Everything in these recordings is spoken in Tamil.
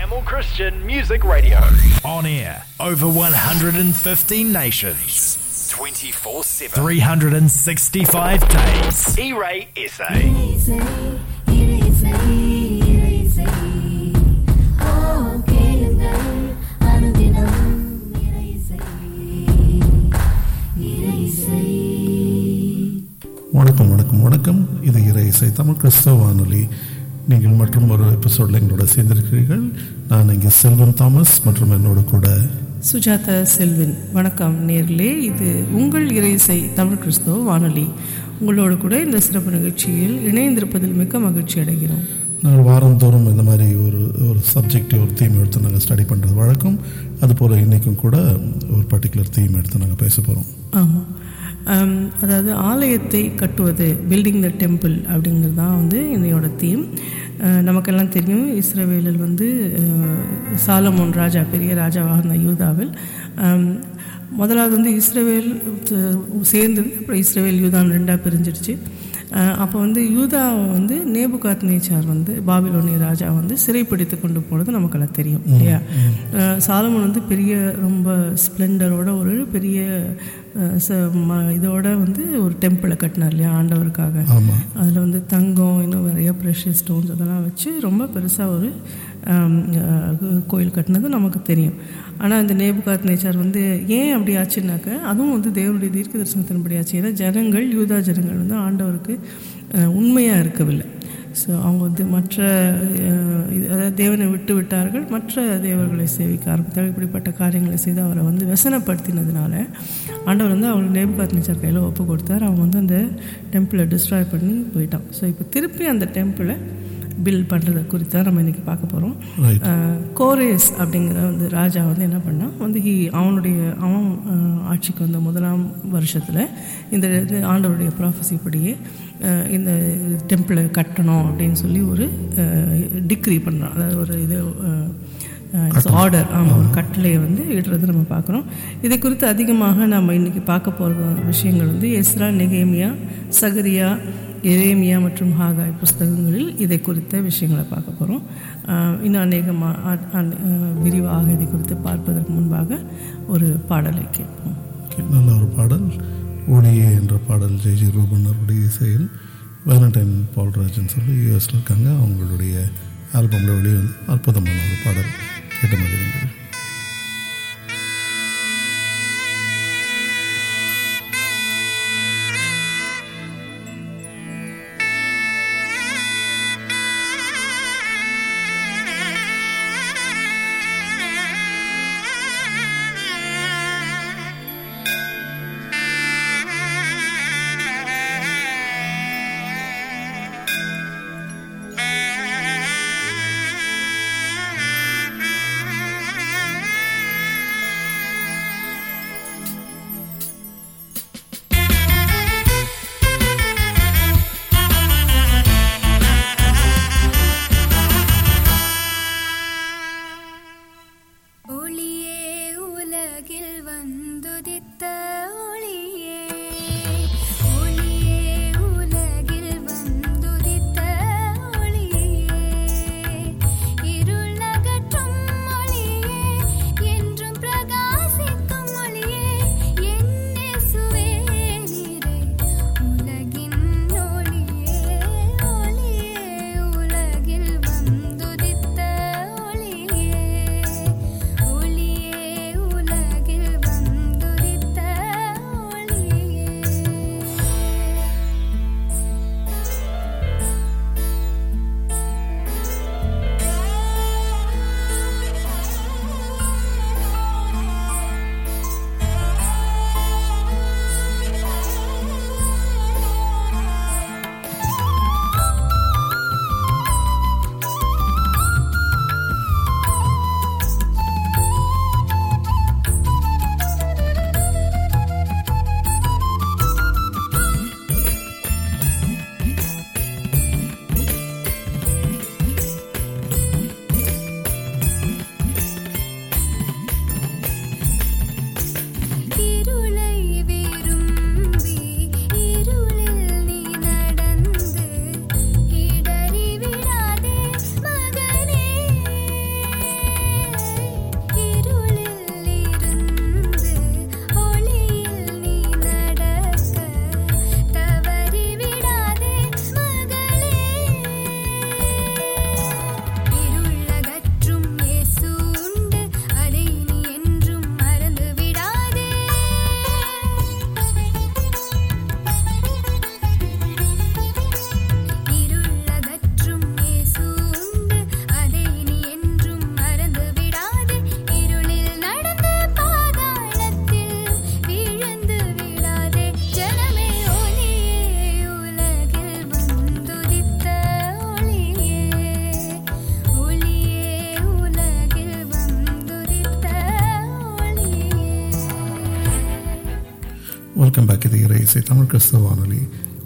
Tamil Christian Music Radio. On air, over 115 nations, 24 7. 365 days. E Ray SA. Easy, easy, easy. Oh, கேளுங்கள் அனுதினம் இறைசை இறைசை வணக்கம் வணக்கம் வணக்கம் இது இறை இசை தமிழ் கிறிஸ்தவ வானொலி நீங்கள் மற்றும் ஒரு எபிசோடில் எங்களோட சேர்ந்திருக்கிறீர்கள் நான் இங்கே செல்வன் தாமஸ் மற்றும் என்னோட கூட சுஜாதா செல்வின் வணக்கம் நேர்களே இது உங்கள் இறைசை தமிழ் கிறிஸ்தவ வானொலி உங்களோடு கூட இந்த சிறப்பு நிகழ்ச்சியில் இணைந்திருப்பதில் மிக்க மகிழ்ச்சி அடைகிறோம் நாங்கள் வாரந்தோறும் இந்த மாதிரி ஒரு ஒரு சப்ஜெக்ட் ஒரு தீம் எடுத்து நாங்கள் ஸ்டடி பண்ணுறது வழக்கம் அதுபோல் இன்றைக்கும் கூட ஒரு பர்டிகுலர் தீம் எடுத்து நாங்கள் பேச போகிறோம் ஆமாம் ஆம், அதாவது ஆலயத்தை கட்டுவது பில்டிங் த டெம்பிள் அப்படிங்கிறது தான் வந்து என்னையோட தீம் நமக்கெல்லாம் தெரியும் இஸ்ரவேலில் வந்து அஹ், சாலமோன் ராஜா பெரிய ராஜாவாக இருந்த யூதாவில் ஆம், முதலாவது வந்து இஸ்ரவேல் து- சேர்ந்தது அப்புறம் இஸ்ரவேல் யூதான் ரெண்டாக பிரிஞ்சிடுச்சு அப்போ வந்து யூதா வந்து நேபுகாத் நேச்சார் வந்து பாபிலோனிய ராஜா வந்து சிறைப்பிடித்து கொண்டு போனது நமக்கெல்லாம் தெரியும் இல்லையா அஹ் சாலமோன் வந்து பெரிய ரொம்ப ஸ்ப்ளெண்டரோட ஒரு பெரிய அஹ், ச- ம- இதோட வந்து ஒரு டெம்பிளை கட்டினார் இல்லையா ஆண்டவருக்காக ஆமாம் அதில் வந்து தங்கம் இன்னும் நிறைய ப்ரெஷியஸ் ஸ்டோன்ஸ் அதெல்லாம் வச்சு ரொம்ப பெருசாக ஒரு ஆம், அஹ், கோயில் கட்டினது நமக்கு தெரியும் ஆனால் இந்த நேபுகாத் நேச்சார் வந்து ஏன் அப்படி ஆச்சுன்னாக்க அதுவும் வந்து தேவனுடைய தீர்க்க தரிசனத்தின்படி ஆச்சு ஏன்னா ஜனங்கள் யூதா ஜனங்கள் வந்து ஆண்டவருக்கு உண்மையாக இருக்கவில்லை ஸோ அவங்க வந்து மற்ற அஹ், இது- அதாவது தேவனை விட்டு விட்டார்கள் மற்ற தேவர்களை சேவிக்க ஆரம்பித்தார்கள் இப்படிப்பட்ட காரியங்களை செய்து அவரை வந்து व्यசனப்படுத்தினதுனால ஆண்டவர் வந்து அவர் நேபுகாத் நேச்சார் கையில் ஒப்பு கொடுத்தார் அவன் வந்து அந்த டெம்பிளை டிஸ்ட்ராய் பண்ணி போயிட்டான் ஸோ இப்போ திருப்பி அந்த டெம்பிளை பில்ட் பண்ணுறதை குறித்து தான் நம்ம இன்றைக்கி பார்க்க போகிறோம் ரைட் கோரேஸ் அப்படிங்கிற வந்து ராஜா வந்து என்ன பண்ணான் வந்து ஹி அவனுடைய அவன் அஹ், ஆட்சிக்கு வந்த முதலாம் வருஷத்தில் இந்த இது ஆண்டவருடைய ப்ராஃபஸி படியே அஹ், இந்த டெம்பிளை கட்டணும் அப்படின்னு சொல்லி ஒரு டிக்ரி பண்ணுறான் அதாவது ஒரு இது ஆர்டர் ஆமாம் ஒரு கட்டளையை வந்து இடுறது நம்ம பார்க்குறோம் இதை குறித்து அதிகமாக நம்ம இன்றைக்கி பார்க்க போகிற விஷயங்கள் வந்து எஸ்ரா நெகேமியா சகரியா எரேமியா மற்றும் ஹாகாய் புஸ்தகங்களில் இதை குறித்த விஷயங்களை பார்க்க போகிறோம் இன்னும் அநேகமாக விரிவாக இதை குறித்து பார்ப்பதற்கு முன்பாக ஒரு பாடலை கேட்போம் ஓகே நல்ல ஒரு பாடல் ஒளியே என்ற பாடல் ஜெய் ஜி ரூபன் அவருடைய இசையில் வேலண்டைன் பால்ராஜன் சொல்லி யூஎஸில் இருக்காங்க அவங்களுடைய ஆல்பமில் வெளியே வந்து அற்புதமான ஒரு பாடல் கேட்ட மகிழுங்கள் Thank வெல்கம் பேக் இது இறை இசை தமிழ் கிறிஸ்தவ வானொலி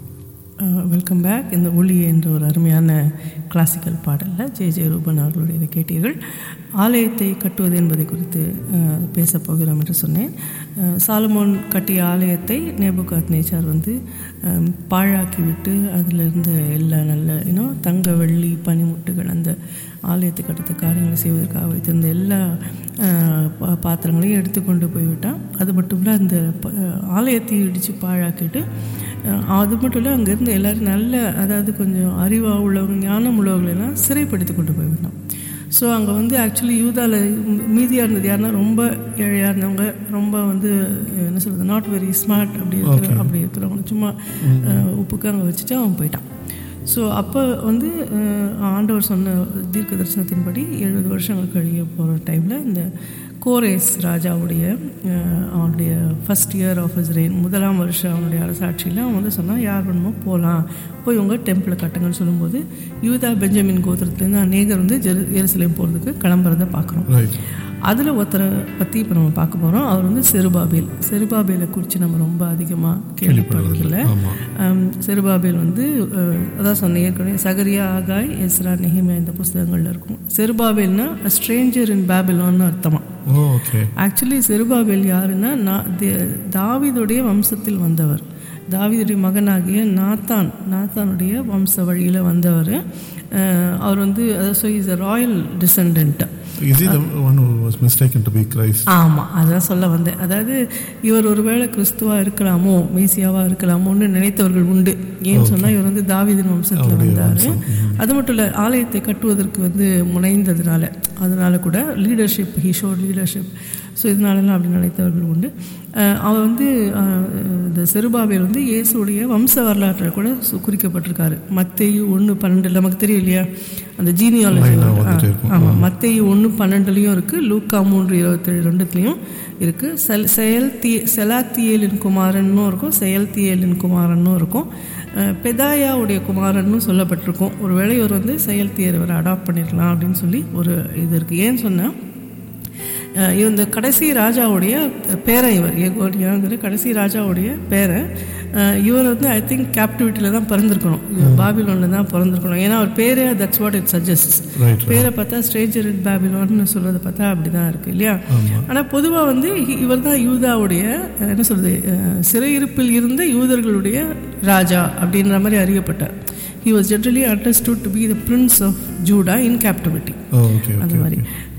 வெல்கம் பேக் இந்த ஒளி என்ற ஒரு அருமையான கிளாசிக்கல் பாடலில் ஜே ஜே ரூபன் அவர்களுடைய இதை கேட்டீர்கள் ஆலயத்தை கட்டுவது என்பதை குறித்து அஹ், பேசப் போகிறோம் என்று சொன்னேன் அஹ், சாலமோன் கட்டிய ஆலயத்தை நேபுகாத் நேச்சார் வந்து அஹ், பாழாக்கிவிட்டு அதில் இருந்த எல்லா நல்ல இன்னும் தங்க வெள்ளி பனிமுட்டுகள் அந்த ஆலயத்தை கட்டுத்த காரியங்களை செய்வதற்காக வைத்திருந்த எல்லா அஹ், பா- பாத்திரங்களையும் எடுத்துக்கொண்டு போய்விட்டான் அது மட்டும் இல்லை அந்த ப- ஆலயத்தை இடித்து பாழாக்கிட்டு அஹ், அது மட்டும் இல்லை அங்கே இருந்த எல்லாரும் நல்ல அதாவது கொஞ்சம் அறிவாக உள்ளவங்க ஞானம் உள்ளவங்களெல்லாம் சிறைப்படுத்தி கொண்டு போய்விட்டான் ஸோ அங்கே வந்து ஆக்சுவலி யூதாவில் மீதியாக இருந்தது யாருன்னா ரொம்ப ஏழையாக இருந்தவங்க ரொம்ப வந்து என்ன சொல்கிறது நாட் வெரி ஸ்மார்ட் அப்படி இருக்கிற அப்படி இருக்கிறவங்க சும்மா அஹ், உப்புக்கு அங்கே வச்சுட்டு அவன் போயிட்டான் ஸோ அப்போ வந்து அஹ், ஆண்டவர் சொன்ன தீர்க்க தரிசனத்தின்படி எழுபது வருஷங்கள் கழிய போகிற டைமில் இந்த கோரேஸ் ராஜாவுடைய அஹ், அவனுடைய first year of his reign முதலாம் வருஷம் அவனுடைய அரசாட்சியில் அவன் வந்து சொன்னான் யார் வேணுமோ போகலாம் போய் உங்கள் டெம்பிளை கட்டுங்கன்னு சொல்லும்போது யூதா பெஞ்சமின் கோத்திரத்துலேருந்து அநேகர் வந்து ஜெரு எருசலேம் போகிறதுக்கு கிளம்புறதை பார்க்குறோம் ரைட் அதில் ஒருத்தரை பற்றி இப்போ நம்ம பார்க்க போகிறோம் அவர் வந்து செருபாபேல் செருபாபேலை குறித்து நம்ம ரொம்ப அதிகமாக கேள்விப்படுறதில்ல ஆமாம் ஆம், செருபாபேல் வந்து அஹ், அதான் சொன்னேன் ஏற்கனவே சகரியா ஆகாய் எஸ்ரா நெஹிமியா இந்த புஸ்தகங்கள்ல இருக்கும் செருபாபேல்னா ஸ்ட்ரேஞ்சர் இன் பேபிலான்னு அர்த்தமா ஓ ஓகே ஆக்சுவலி செருபாபேல் யாருன்னா நா- தே- தாவீதுடைய வம்சத்தில் வந்தவர் தாவீதுடைய மகனாகிய நாத்தான் நாத்தானுடைய வம்ச வழியில் வந்தவர் அஹ், அவர் வந்து so is a royal descendant is இது one was mistaken to be Christ ஆமாம் அதான் சொல்ல வந்தேன் அதாவது இவர் ஒருவேளை கிறிஸ்துவா இருக்கலாமோ மேசியாவா இருக்கலாமோன்னு நினைத்தவர்கள் உண்டு ஏன்னு சொன்னால் இவர் வந்து தாவீதின் வம்சத்தில் வந்தார் அது மட்டும் இல்லை ஆலயத்தை கட்டுவதற்கு வந்து முனைந்ததுனால அதனால கூட leadership he showed leadership so இதனாலலாம் அப்படி நினைத்தவர்கள் உண்டு அஹ் அவன் வந்து அஹ், இந்த செருபாபேல் வந்து இயேசுடைய வம்ச வரலாற்றில் கூட சு- குறிக்கப்பட்டிருக்காரு மத்தேயு ஒன்று பன்னெண்டு நமக்கு தெரியும் இல்லையா அந்த ஜீனியாலஜி வந்துட்டே இருக்கும். ஆமாம் மத்தேயு ஒன்று பன்னெண்டுலேயும் இருக்குது லூக்கா மூன்று இருபத்தேழு ரெண்டுத்துலேயும் இருக்குது செல் செயல் தீ செலாத்தியேலின் குமாரன்னும் இருக்கும் செயல்தியேலின் குமாரன்னும் இருக்கும் அஹ் பெதாயாவுடைய குமாரன்னு சொல்லப்பட்டிருக்கும் ஒருவேளை இவர் வந்து செயல்தியர் இவரை அடாப்ட் பண்ணிருக்கலாம் அப்படின்னு சொல்லி ஒரு இது இருக்குது ஏன்னு சொன்னால் அஹ் இந்த கடைசி ராஜாவுடைய பேரன் இவர் ஏகோனியாங்கிற கடைசி ராஜாவுடைய பேரன் அஹ் இவர் வந்து ஐ திங்க் கேப்டிவிட்டியில் தான் பிறந்திருக்கணும் இவர் பாபிலோனில் தான் பிறந்திருக்கணும் ஏன்னா அவர் பேரே that's what it suggest right பேரை பார்த்தா ஸ்ட்ரேஞ்சர் இன் பேபிலோன்னு சொல்றதை பார்த்தா அப்படி தான் இருக்கு இல்லையா ஆனால் பொதுவாக வந்து இவர் தான் யூதாவுடைய அஹ், என்ன சொல்றது அஹ், சிறையிருப்பில் இருந்த யூதர்களுடைய ராஜா அப்படின்ற மாதிரி அறியப்பட்டார் he was generally understood to be the prince of Judah in captivity oh okay அந்த ஓகே மாதிரி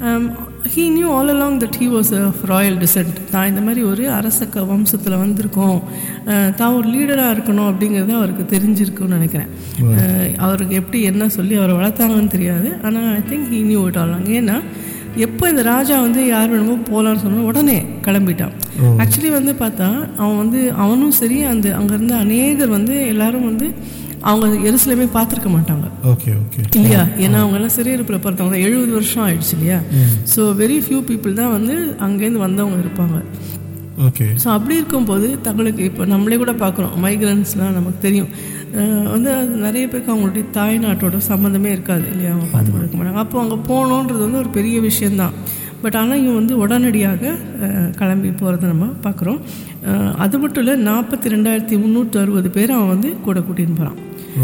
he knew all along that he was a royal descent தான் இந்த மாதிரி ஒரு அரச க வம்சத்தில் வந்திருக்கோம் அஹ், தான் ஒரு லீடராக இருக்கணும் அப்படிங்கிறது அவருக்கு தெரிஞ்சிருக்குன்னு நினைக்கிறேன் அஹ், அவருக்கு எப்படி என்ன சொல்லி அவரை வளர்த்தாங்கன்னு தெரியாது ஆனால் I think he knew it all ஏன்னா எப்போ இந்த ராஜா வந்து யார் வேணுமோ போகலான்னு சொன்னா உடனே கிளம்பிட்டான் ஆக்சுவலி வந்து பார்த்தா அவன் வந்து அவனும் சரி அந்த அங்கே இருந்த அநேகர் வந்து எல்லாரும் வந்து அவங்க எருசலேமே பார்த்துருக்க மாட்டாங்க ஓகே ஓகே இல்லையா ஏன்னா அவங்க எல்லாம் சிறையிருப்பில் பார்த்தவங்க தான் எழுபது வருஷம் ஆயிடுச்சு இல்லையா ஸோ வெரி ஃபியூ பீப்புள் தான் வந்து அங்கேருந்து வந்தவங்க இருப்பாங்க ஓகே ஸோ அப்படி இருக்கும்போது தங்களுக்கு இப்போ நம்மளே கூட பார்க்குறோம் மைக்ரன்ஸ்லாம் நமக்கு தெரியும் அஹ் வந்து அது நிறைய பேருக்கு அவங்களுடைய தாய்நாட்டோட சம்மந்தமே இருக்காது இல்லையா அவங்க பார்த்து கொடுக்க மாட்டாங்க அப்போ அங்கே போகணுன்றது வந்து ஒரு பெரிய விஷயந்தான் பட் ஆனால் இவன் வந்து உடனடியாக அஹ், கிளம்பி போகிறத நம்ம பார்க்குறோம் அஹ், அது மட்டும் இல்லை நாற்பத்தி ரெண்டாயிரத்தி முந்நூற்றி அறுபது பேர் அவன் வந்து கூட கூட்டின்னு போகிறான்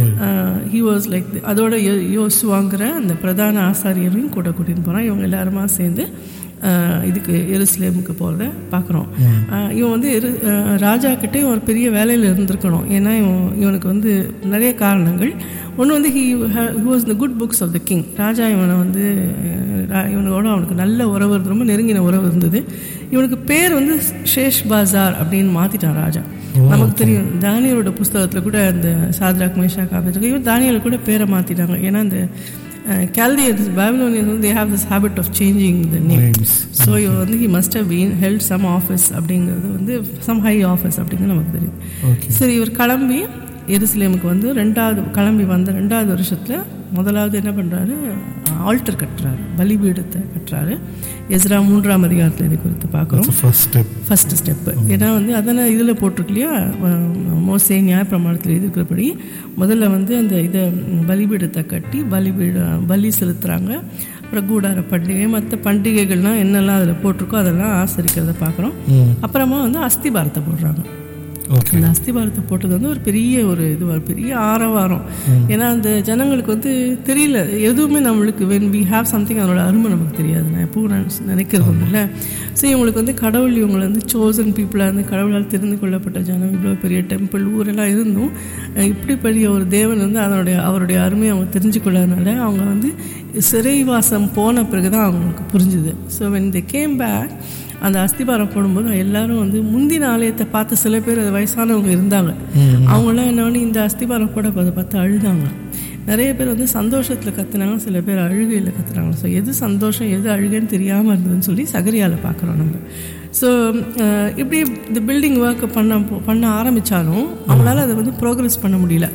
ஹி வாஸ் லைக் அதோட யோ- யோசுவாங்கிற அந்த பிரதான ஆசாரியரையும் கூட கூட்டின்னு போகிறான் இவங்க எல்லாருமா சேர்ந்து அஹ், இதுக்கு எருசலேமுக்கு போகிறத பார்க்குறோம் இவன் வந்து எரு அஹ், ராஜா கிட்டே ஒரு பெரிய வேலையில் இருந்திருக்கணும் ஏன்னா இவன் இவனுக்கு வந்து நிறைய காரணங்கள் ஒன்று வந்து he he was the good books of the king ராஜா இவனை வந்து அஹ், ரா- இவனோட அவனுக்கு நல்ல உறவு இருந்து ரொம்ப நெருங்கின உறவு இருந்தது இவனுக்கு பேர் வந்து ஷேஷ் பாசார் அப்படின்னு மாற்றிட்டான் ராஜா நமக்கு தெரியும் தானியலோட புஸ்தகத்தில் கூட அந்த சாத்ராக் மேஷா காப்பி இவன் தானியல் கூட பேரை மாற்றிட்டாங்க ஏன்னா அந்த கேல்டியன்ஸ் பேபிலோனியன்ஸ் வந்து they have this habit of changing the name Names. So இவர் வந்து he must have been held some office அப்படிங்கிறது வந்து சம் ஹை ஆஃபீஸ் அப்படிங்கிறது நமக்கு தெரியும் ஓகே சரி இவர் கிளம்பி எருசலேமுக்கு வந்து ரெண்டாவது கிளம்பி வந்த ரெண்டாவது வருஷத்தில் முதலாவது என்ன பண்ணுறாரு ஆல்டர் கட்டுறாரு பலிபீடத்தை கட்டுறாரு எஸ்ரா மூன்றாம் அதிகாரத்தில் இது குறித்து பார்க்குறோம் ஃபர்ஸ்ட் ஸ்டெப் ஃபர்ஸ்ட் ஸ்டெப்பு ஏன்னா வந்து அதானே இதில் போட்டிருக்கு இல்லையா அஹ் மோசே நியாயப்பிரமாணத்தில் இருக்கிறபடி முதல்ல வந்து அந்த இதை ம், பலிபீடத்தை கட்டி பலிபீட பலி செலுத்துகிறாங்க அப்புறம் கூடார பண்டிகை மற்ற பண்டிகைகள்லாம் என்னெல்லாம் அதில் போட்டிருக்கோ அதெல்லாம் ஆசரிக்கிறத பார்க்குறோம் அப்புறமா வந்து அஸ்திபாரத்தை போடுறாங்க ஓகே அந்த அஸ்திபாரத்தை போட்டது வந்து ஒரு பெரிய ஒரு இது ஒரு பெரிய ஆரவாரம் ஏன்னா அந்த ஜனங்களுக்கு வந்து தெரியல எதுவுமே நம்மளுக்கு வென் வி ஹேவ் சம்திங் அதனோட அருமை நமக்கு தெரியாது நான் எப்பவும் நான் நினைக்கிறது இல்லை ஸோ இவங்களுக்கு வந்து கடவுள் இவங்களை வந்து சோசன் பீப்புளாக இருந்து கடவுளால் தெரிந்து கொள்ளப்பட்ட ஜனம் இவ்வளோ பெரிய டெம்பிள் ஊரெல்லாம் இருந்தும் அஹ் இப்படி பெரிய ஒரு தேவன் வந்து அதனுடைய அவருடைய அருமையை அவங்க தெரிஞ்சு கொள்ளாதனால அவங்க வந்து சிறைவாசம் போன பிறகு தான் அவங்களுக்கு புரிஞ்சுது so when they came back அந்த அஸ்திபாரம் போடும்போது எல்லாரும் வந்து முந்தின ஆலயத்தை பார்த்து சில பேர் அது வயசானவங்க இருந்தாங்க அவங்களாம் என்ன பண்ணி இந்த அஸ்திபாரம் போட அதை பார்த்து அழுதாங்க நிறைய பேர் வந்து சந்தோஷத்தில் கத்துனாங்க சில பேர் அழுகையில் கத்துனாங்க ஸோ எது சந்தோஷம் எது அழுகைன்னு தெரியாமல் இருந்ததுன்னு சொல்லி சகரியால் பார்க்குறோம் நம்ம ஸோ இப்படி இந்த பில்டிங் ஒர்க் பண்ண பண்ண ஆரம்பித்தாலும் அவங்களால அதை வந்து ப்ரோக்ரஸ் பண்ண முடியல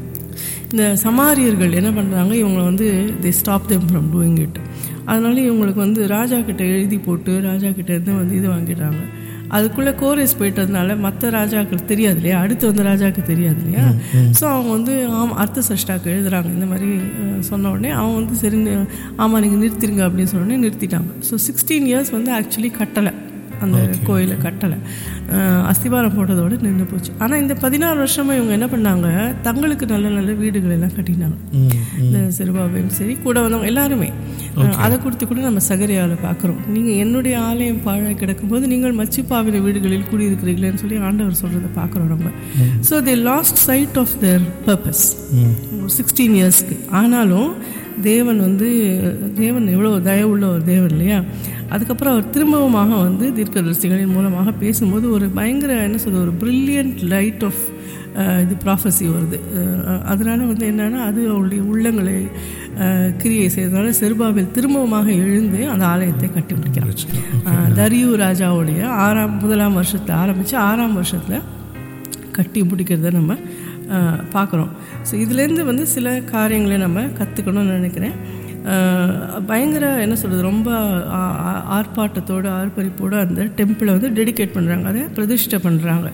இந்த சமாரியர்கள் என்ன பண்ணுறாங்க இவங்களை வந்து they stop them from doing it அதனால இவங்களுக்கு வந்து ராஜா கிட்ட எழுதி போட்டு ராஜா கிட்ட இருந்து வந்து இது வாங்கிடுறாங்க அதுக்குள்ளே கோரேஸ் போயிட்டதுனால மற்ற ராஜாக்கள் தெரியாது இல்லையா அடுத்து வந்த ராஜாவுக்கு தெரியாது இல்லையா ஸோ அவங்க வந்து ஆம் அர்த்த சஷ்டாக்கு எழுதுறாங்க இந்த மாதிரி அஹ், சொன்ன உடனே அவன் வந்து சரி ஆமாம் நீங்கள் நிறுத்திடுங்க அப்படின்னு சொன்ன உடனே நிறுத்திட்டாங்க ஸோ சிக்ஸ்டீன் இயர்ஸ் வந்து ஆக்சுவலி கட்டலை அந்த கோயிலை கட்டலை அஹ் அஸ்திவாரம் போட்டதோடு நின்று போச்சு ஆனால் இந்த பதினாறு வருஷமாக இவங்க என்ன பண்ணாங்க தங்களுக்கு நல்ல நல்ல வீடுகள் எல்லாம் கட்டினாங்க இந்த சிறுபாபையும் சரி கூட வந்தவங்க எல்லாருமே அஹ் அதை கொடுத்து கூட நம்ம சகரியாவில் பார்க்குறோம் நீங்கள் என்னுடைய ஆலயம் பாழாய் கிடக்கும்போது நீங்கள் மச்சிப்பாவின வீடுகளில் கூடியிருக்கிறீங்களேன்னு சொல்லி ஆண்டவர் சொல்கிறத பார்க்குறோம் நம்ம so they lost sight of their purpose sixteen இயர்ஸ்க்கு ஆனாலும் தேவன் வந்து தேவன் எவ்வளோ தயவுள்ள ஒரு தேவன் இல்லையா அதுக்கப்புறம் அவர் திரும்பவுமாக வந்து தீர்க்கதரிசிகளின் மூலமாக பேசும்போது ஒரு பயங்கர என்ன சொல்றது ஒரு பிரில்லியன்ட் லைட் ஆஃப் இது ப்ராஃபஸி வருது அஹ் அதனால வந்து என்னன்னா அது அவருடைய உள்ளங்களை அஹ், கிரியை செய்ததுனால செருபாவில் திரும்பவுமாக எழுந்து அந்த ஆலயத்தை கட்டி முடிக்கிறார் அஹ், தரியு ராஜாவுடைய ஆறாம் முதலாம் வருஷத்தில் ஆரம்பித்து ஆறாம் வருஷத்தில் கட்டி பிடிக்கிறத நம்ம பார்க்குறோம் ஸோ இதுலேருந்து வந்து சில காரியங்களை நம்ம கற்றுக்கணும்னு நினைக்கிறேன் அஹ், பயங்கர என்ன சொல்கிறது ரொம்ப ஆ- ஆ- ஆர்ப்பாட்டத்தோடு ஆர்ப்பரிப்போடு அந்த டெம்பிளை வந்து டெடிகேட் பண்ணுறாங்க அதை பிரதிஷ்டை பண்ணுறாங்க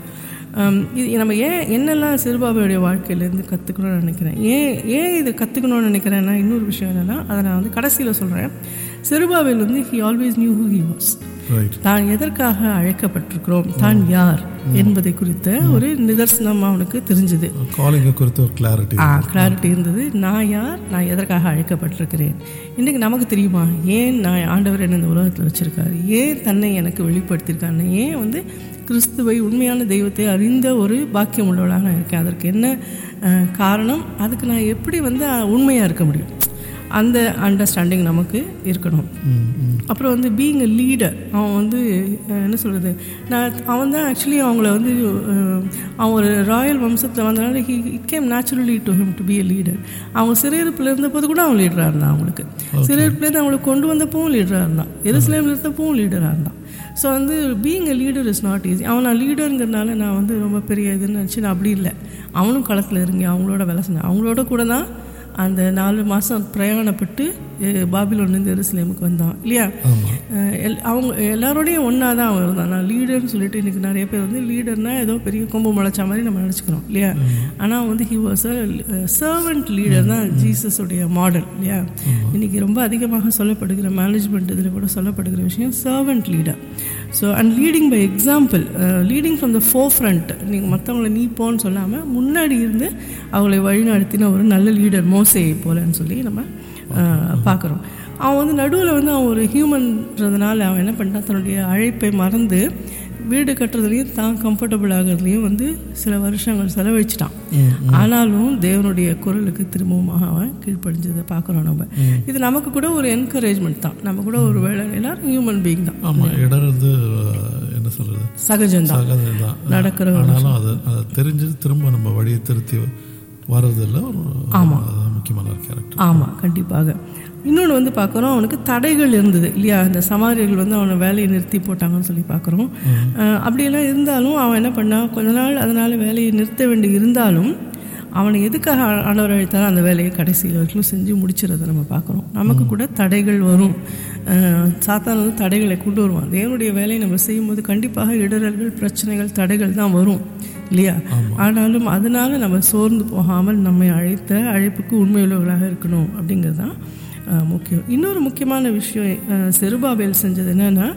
இது நம்ம ஏன் என்னெல்லாம் சிறுபாபையுடைய வாழ்க்கையிலேருந்து கற்றுக்கணும்னு நினைக்கிறேன் ஏன் ஏன் இது கற்றுக்கணும்னு நினைக்கிறேன்னா இன்னொரு விஷயம் என்னென்னா அதை நான் வந்து கடைசியில் சொல்கிறேன் சிறுபாவில் வந்து he always knew who he was right தான் எதற்காக அழைக்கப்பட்டிருக்கிறோம் தான் யார் என்பதை குறித்த ஒரு நிதர்சனம் அவனுக்கு தெரிஞ்சுது காலிங்கை குறித்த ஒரு கிளாரிட்டி ஆ கிளாரிட்டி இருந்தது நான் யார் நான் எதற்காக அழைக்கப்பட்டிருக்கிறேன் இன்றைக்கி நமக்கு தெரியுமா ஏன் நான் ஆண்டவர் என்ன இந்த உலகத்தில் வச்சுருக்காரு ஏன் தன்னை எனக்கு வெளிப்படுத்தியிருக்காருன்னு ஏன் வந்து கிறிஸ்துவை உண்மையான தெய்வத்தை அறிந்த ஒரு பாக்கியம் உள்ளவளாக நான் இருக்கேன் அதற்கு என்ன அஹ், காரணம் அதுக்கு நான் எப்படி வந்து உண்மையாக இருக்க முடியும் அந்த அண்டர்ஸ்டாண்டிங் நமக்கு இருக்கணும் அப்புறம் வந்து பீயிங் எ லீடர் அவன் வந்து அஹ், என்ன சொல்கிறது நான் அவன் தான் ஆக்சுவலி அவங்கள வந்து அஹ், அவன் ஒரு ராயல் வம்சத்தில் வந்தனால he it came naturally to him to be a leader அவங்க சிறையிருப்பில் இருந்தபோது கூட அவன் லீடராக இருந்தான் அவங்களுக்கு சிறையிருப்புலேருந்து அவங்களை கொண்டு வந்தப்பவும் லீடராக இருந்தான் எருசலேமில் இருந்தப்பவும் லீடராக இருந்தான் ஸோ வந்து being a leader is not easy அவன் நான் லீடருங்கிறனால நான் வந்து ரொம்ப பெரிய இதுன்னு நினச்சி நான் அப்படி இல்லை அவனும் களத்தில் இறங்கி அவங்களோட வேலை செஞ்சான் அவங்களோட கூட தான் அந்த நாலு மாதம் பிரயாணப்பட்டு அஹ், பாபிலோன்லேருந்து எருசலேமுக்கு வந்தான் இல்லையா அஹ், எல்- அவங்க எல்லாரோடையும் ஒன்றா தான் அவன் இருந்தான் நான் லீடர்னு சொல்லிட்டு இன்றைக்கி நிறைய பேர் வந்து லீடர்னா ஏதோ பெரிய கொம்பு முளைச்ச மாதிரி நம்ம நினச்சிக்கிறோம் இல்லையா ஆனால் வந்து he was a servant leader தான் ஜீசஸுடைய மாடல் இல்லையா இன்றைக்கி ரொம்ப அதிகமாக சொல்லப்படுகிற மேனேஜ்மெண்ட் இதில் கூட சொல்லப்படுகிற விஷயம் servant leader so and leading by example leading from the forefront நீங்கள் மற்றவங்கள நீ போன்னு சொல்லாமல் முன்னாடி இருந்து அவங்களை வழிநடத்தின ஒரு நல்ல லீடர் மோசையை போலன்னு சொல்லி நம்ம பார்க்குறோம் அவன் வந்து நடுவில் வந்து அவன் ஒரு ஹியூமன்றதுனால அவன் என்ன பண்ணிட்டான் தன்னுடைய அழைப்பை மறந்து வீடு கட்டுறதுலையும் தான் கம்ஃபர்டபுள் ஆகிறதுலையும் வந்து சில வருஷங்கள் செலவழிச்சிட்டான் ஆனாலும் தேவனுடைய குரலுக்கு திரும்பவுமாக அவன் கீழ்ப்படிஞ்சதை பார்க்குறோம் நம்ம இது நமக்கு கூட ஒரு என்கரேஜ்மெண்ட் தான் நம்ம கூட ஒரு வேலை எல்லாரும் ஹியூமன் பீயிங் தான் ஆமாம் இடறது என்ன சொல்கிறது சகஜம்தான் சகஜம் தான் நடக்கிற ஒரு ஆனாலும் அது அதை தெரிஞ்சு திரும்ப நம்ம வழியை திருத்தி வர்றதில்ல ஒரு ஆமாம். அது முக்கியமான ஒரு கேரக்டர் ஆமாம் கண்டிப்பாக இன்னொன்று வந்து பார்க்குறோம் அவனுக்கு தடைகள் இருந்தது இல்லையா இந்த சமாரியர்கள் வந்து அவனை வேலையை நிறுத்தி போட்டாங்கன்னு சொல்லி பார்க்குறோம் அப்படியெல்லாம் இருந்தாலும் அவன் என்ன பண்ணான் கொஞ்ச நாள் அதனால் வேலையை நிறுத்த வேண்டி இருந்தாலும் அவனை எதுக்காக ஆ- ஆண்டவர் அழைத்தாலும் அந்த வேலையை கடைசி வரைக்கும் செஞ்சு முடிச்சிடறதை நம்ம பார்க்குறோம் நமக்கு கூட தடைகள் வரும் அஹ், சாத்தான் வந்து தடைகளை கொண்டு வருவான் தேவனுடைய வேலையை நம்ம செய்யும்போது கண்டிப்பாக இடரல்கள் பிரச்சனைகள் தடைகள் தான் வரும் இல்லையா ஆனாலும் அதனால நம்ம சோர்ந்து போகாமல் நம்மை அழைத்த அழைப்புக்கு உண்மையுள்ளவர்களாக இருக்கணும் அப்படிங்கிறது தான் அஹ், முக்கியம் இன்னொரு முக்கியமான விஷயம் அஹ், செருபாபேல் செஞ்சது என்னன்னா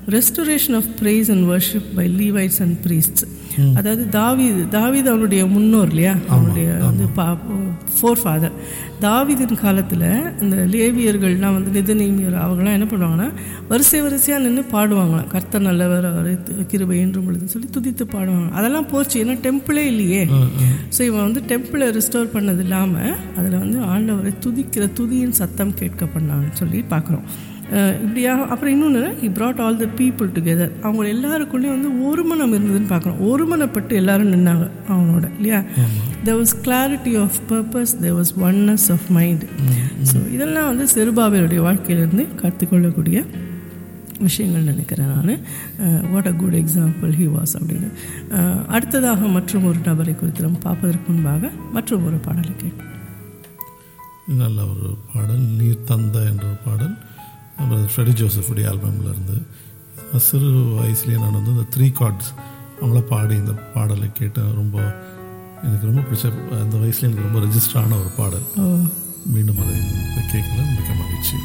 restoration of praise and worship by Levites and priests அதாவது தாவீது தாவீது அவனுடைய முன்னோர் இல்லையா அவனுடைய வந்து பா ஃபோர் ஃபாதர் தாவீதின் காலத்தில் இந்த லேவியர்கள்லாம் வந்து நிதநீமியர் அவங்களாம் என்ன பண்ணுவாங்கன்னா வரிசை வரிசையாக நின்று பாடுவாங்களாம் கர்த்தர் நல்லவர் அவரை து- கிருபை என்றும் பொழுதுன்னு சொல்லி துதித்து பாடுவாங்க அதெல்லாம் போச்சு ஏன்னா டெம்பிளே இல்லையே ஸோ இவன் வந்து டெம்பிளை ரிஸ்டோர் பண்ணது இல்லாமல் அதில் வந்து ஆண்டவரை துதிக்கிற துதியின் சத்தம் கேட்க பண்ணான்னு சொல்லி பார்க்குறோம் இப்படியா அப்புறம் இன்னொன்று he brought all the people together அவங்க எல்லாருக்குள்ளேயும் வந்து ஒருமனம் இருந்ததுன்னு பார்க்குறோம் ஒருமனப்பட்டு எல்லாரும் நின்னாங்க அவனோட இல்லையா there was clarity of purpose there was oneness of mind so இதெல்லாம் வந்து செருபாவிலுடைய வாழ்க்கையிலிருந்து கற்றுக்கொள்ளக்கூடிய விஷயங்கள் நினைக்கிறேன் நான் what a good example he was அப்படின்னு அஹ், அடுத்ததாக மற்றும் ஒரு நபரை குறித்து நம்ம பார்ப்பதற்கு முன்பாக மற்றும் ஒரு பாடலை கேட்போம் நல்ல ஒரு பாடல் நீர் தந்த என்ற ஒரு பாடல் அப்புறம் ஃப்ரெடி ஜோசஃபுடைய ஆல்பமில் இருந்து நான் சிறு வயசுலேயே நான் வந்து இந்த த்ரீ கார்ட்ஸ் அவங்கள பாடி இந்த பாடலை கேட்டேன் ரொம்ப எனக்கு ரொம்ப பிடிச்ச அந்த வயசுல எனக்கு ரொம்ப ரெஜிஸ்டர் ஆன ஒரு பாடல் ஓ மீண்டும் அதை கேட்கல மிக்க மகிழ்ச்சி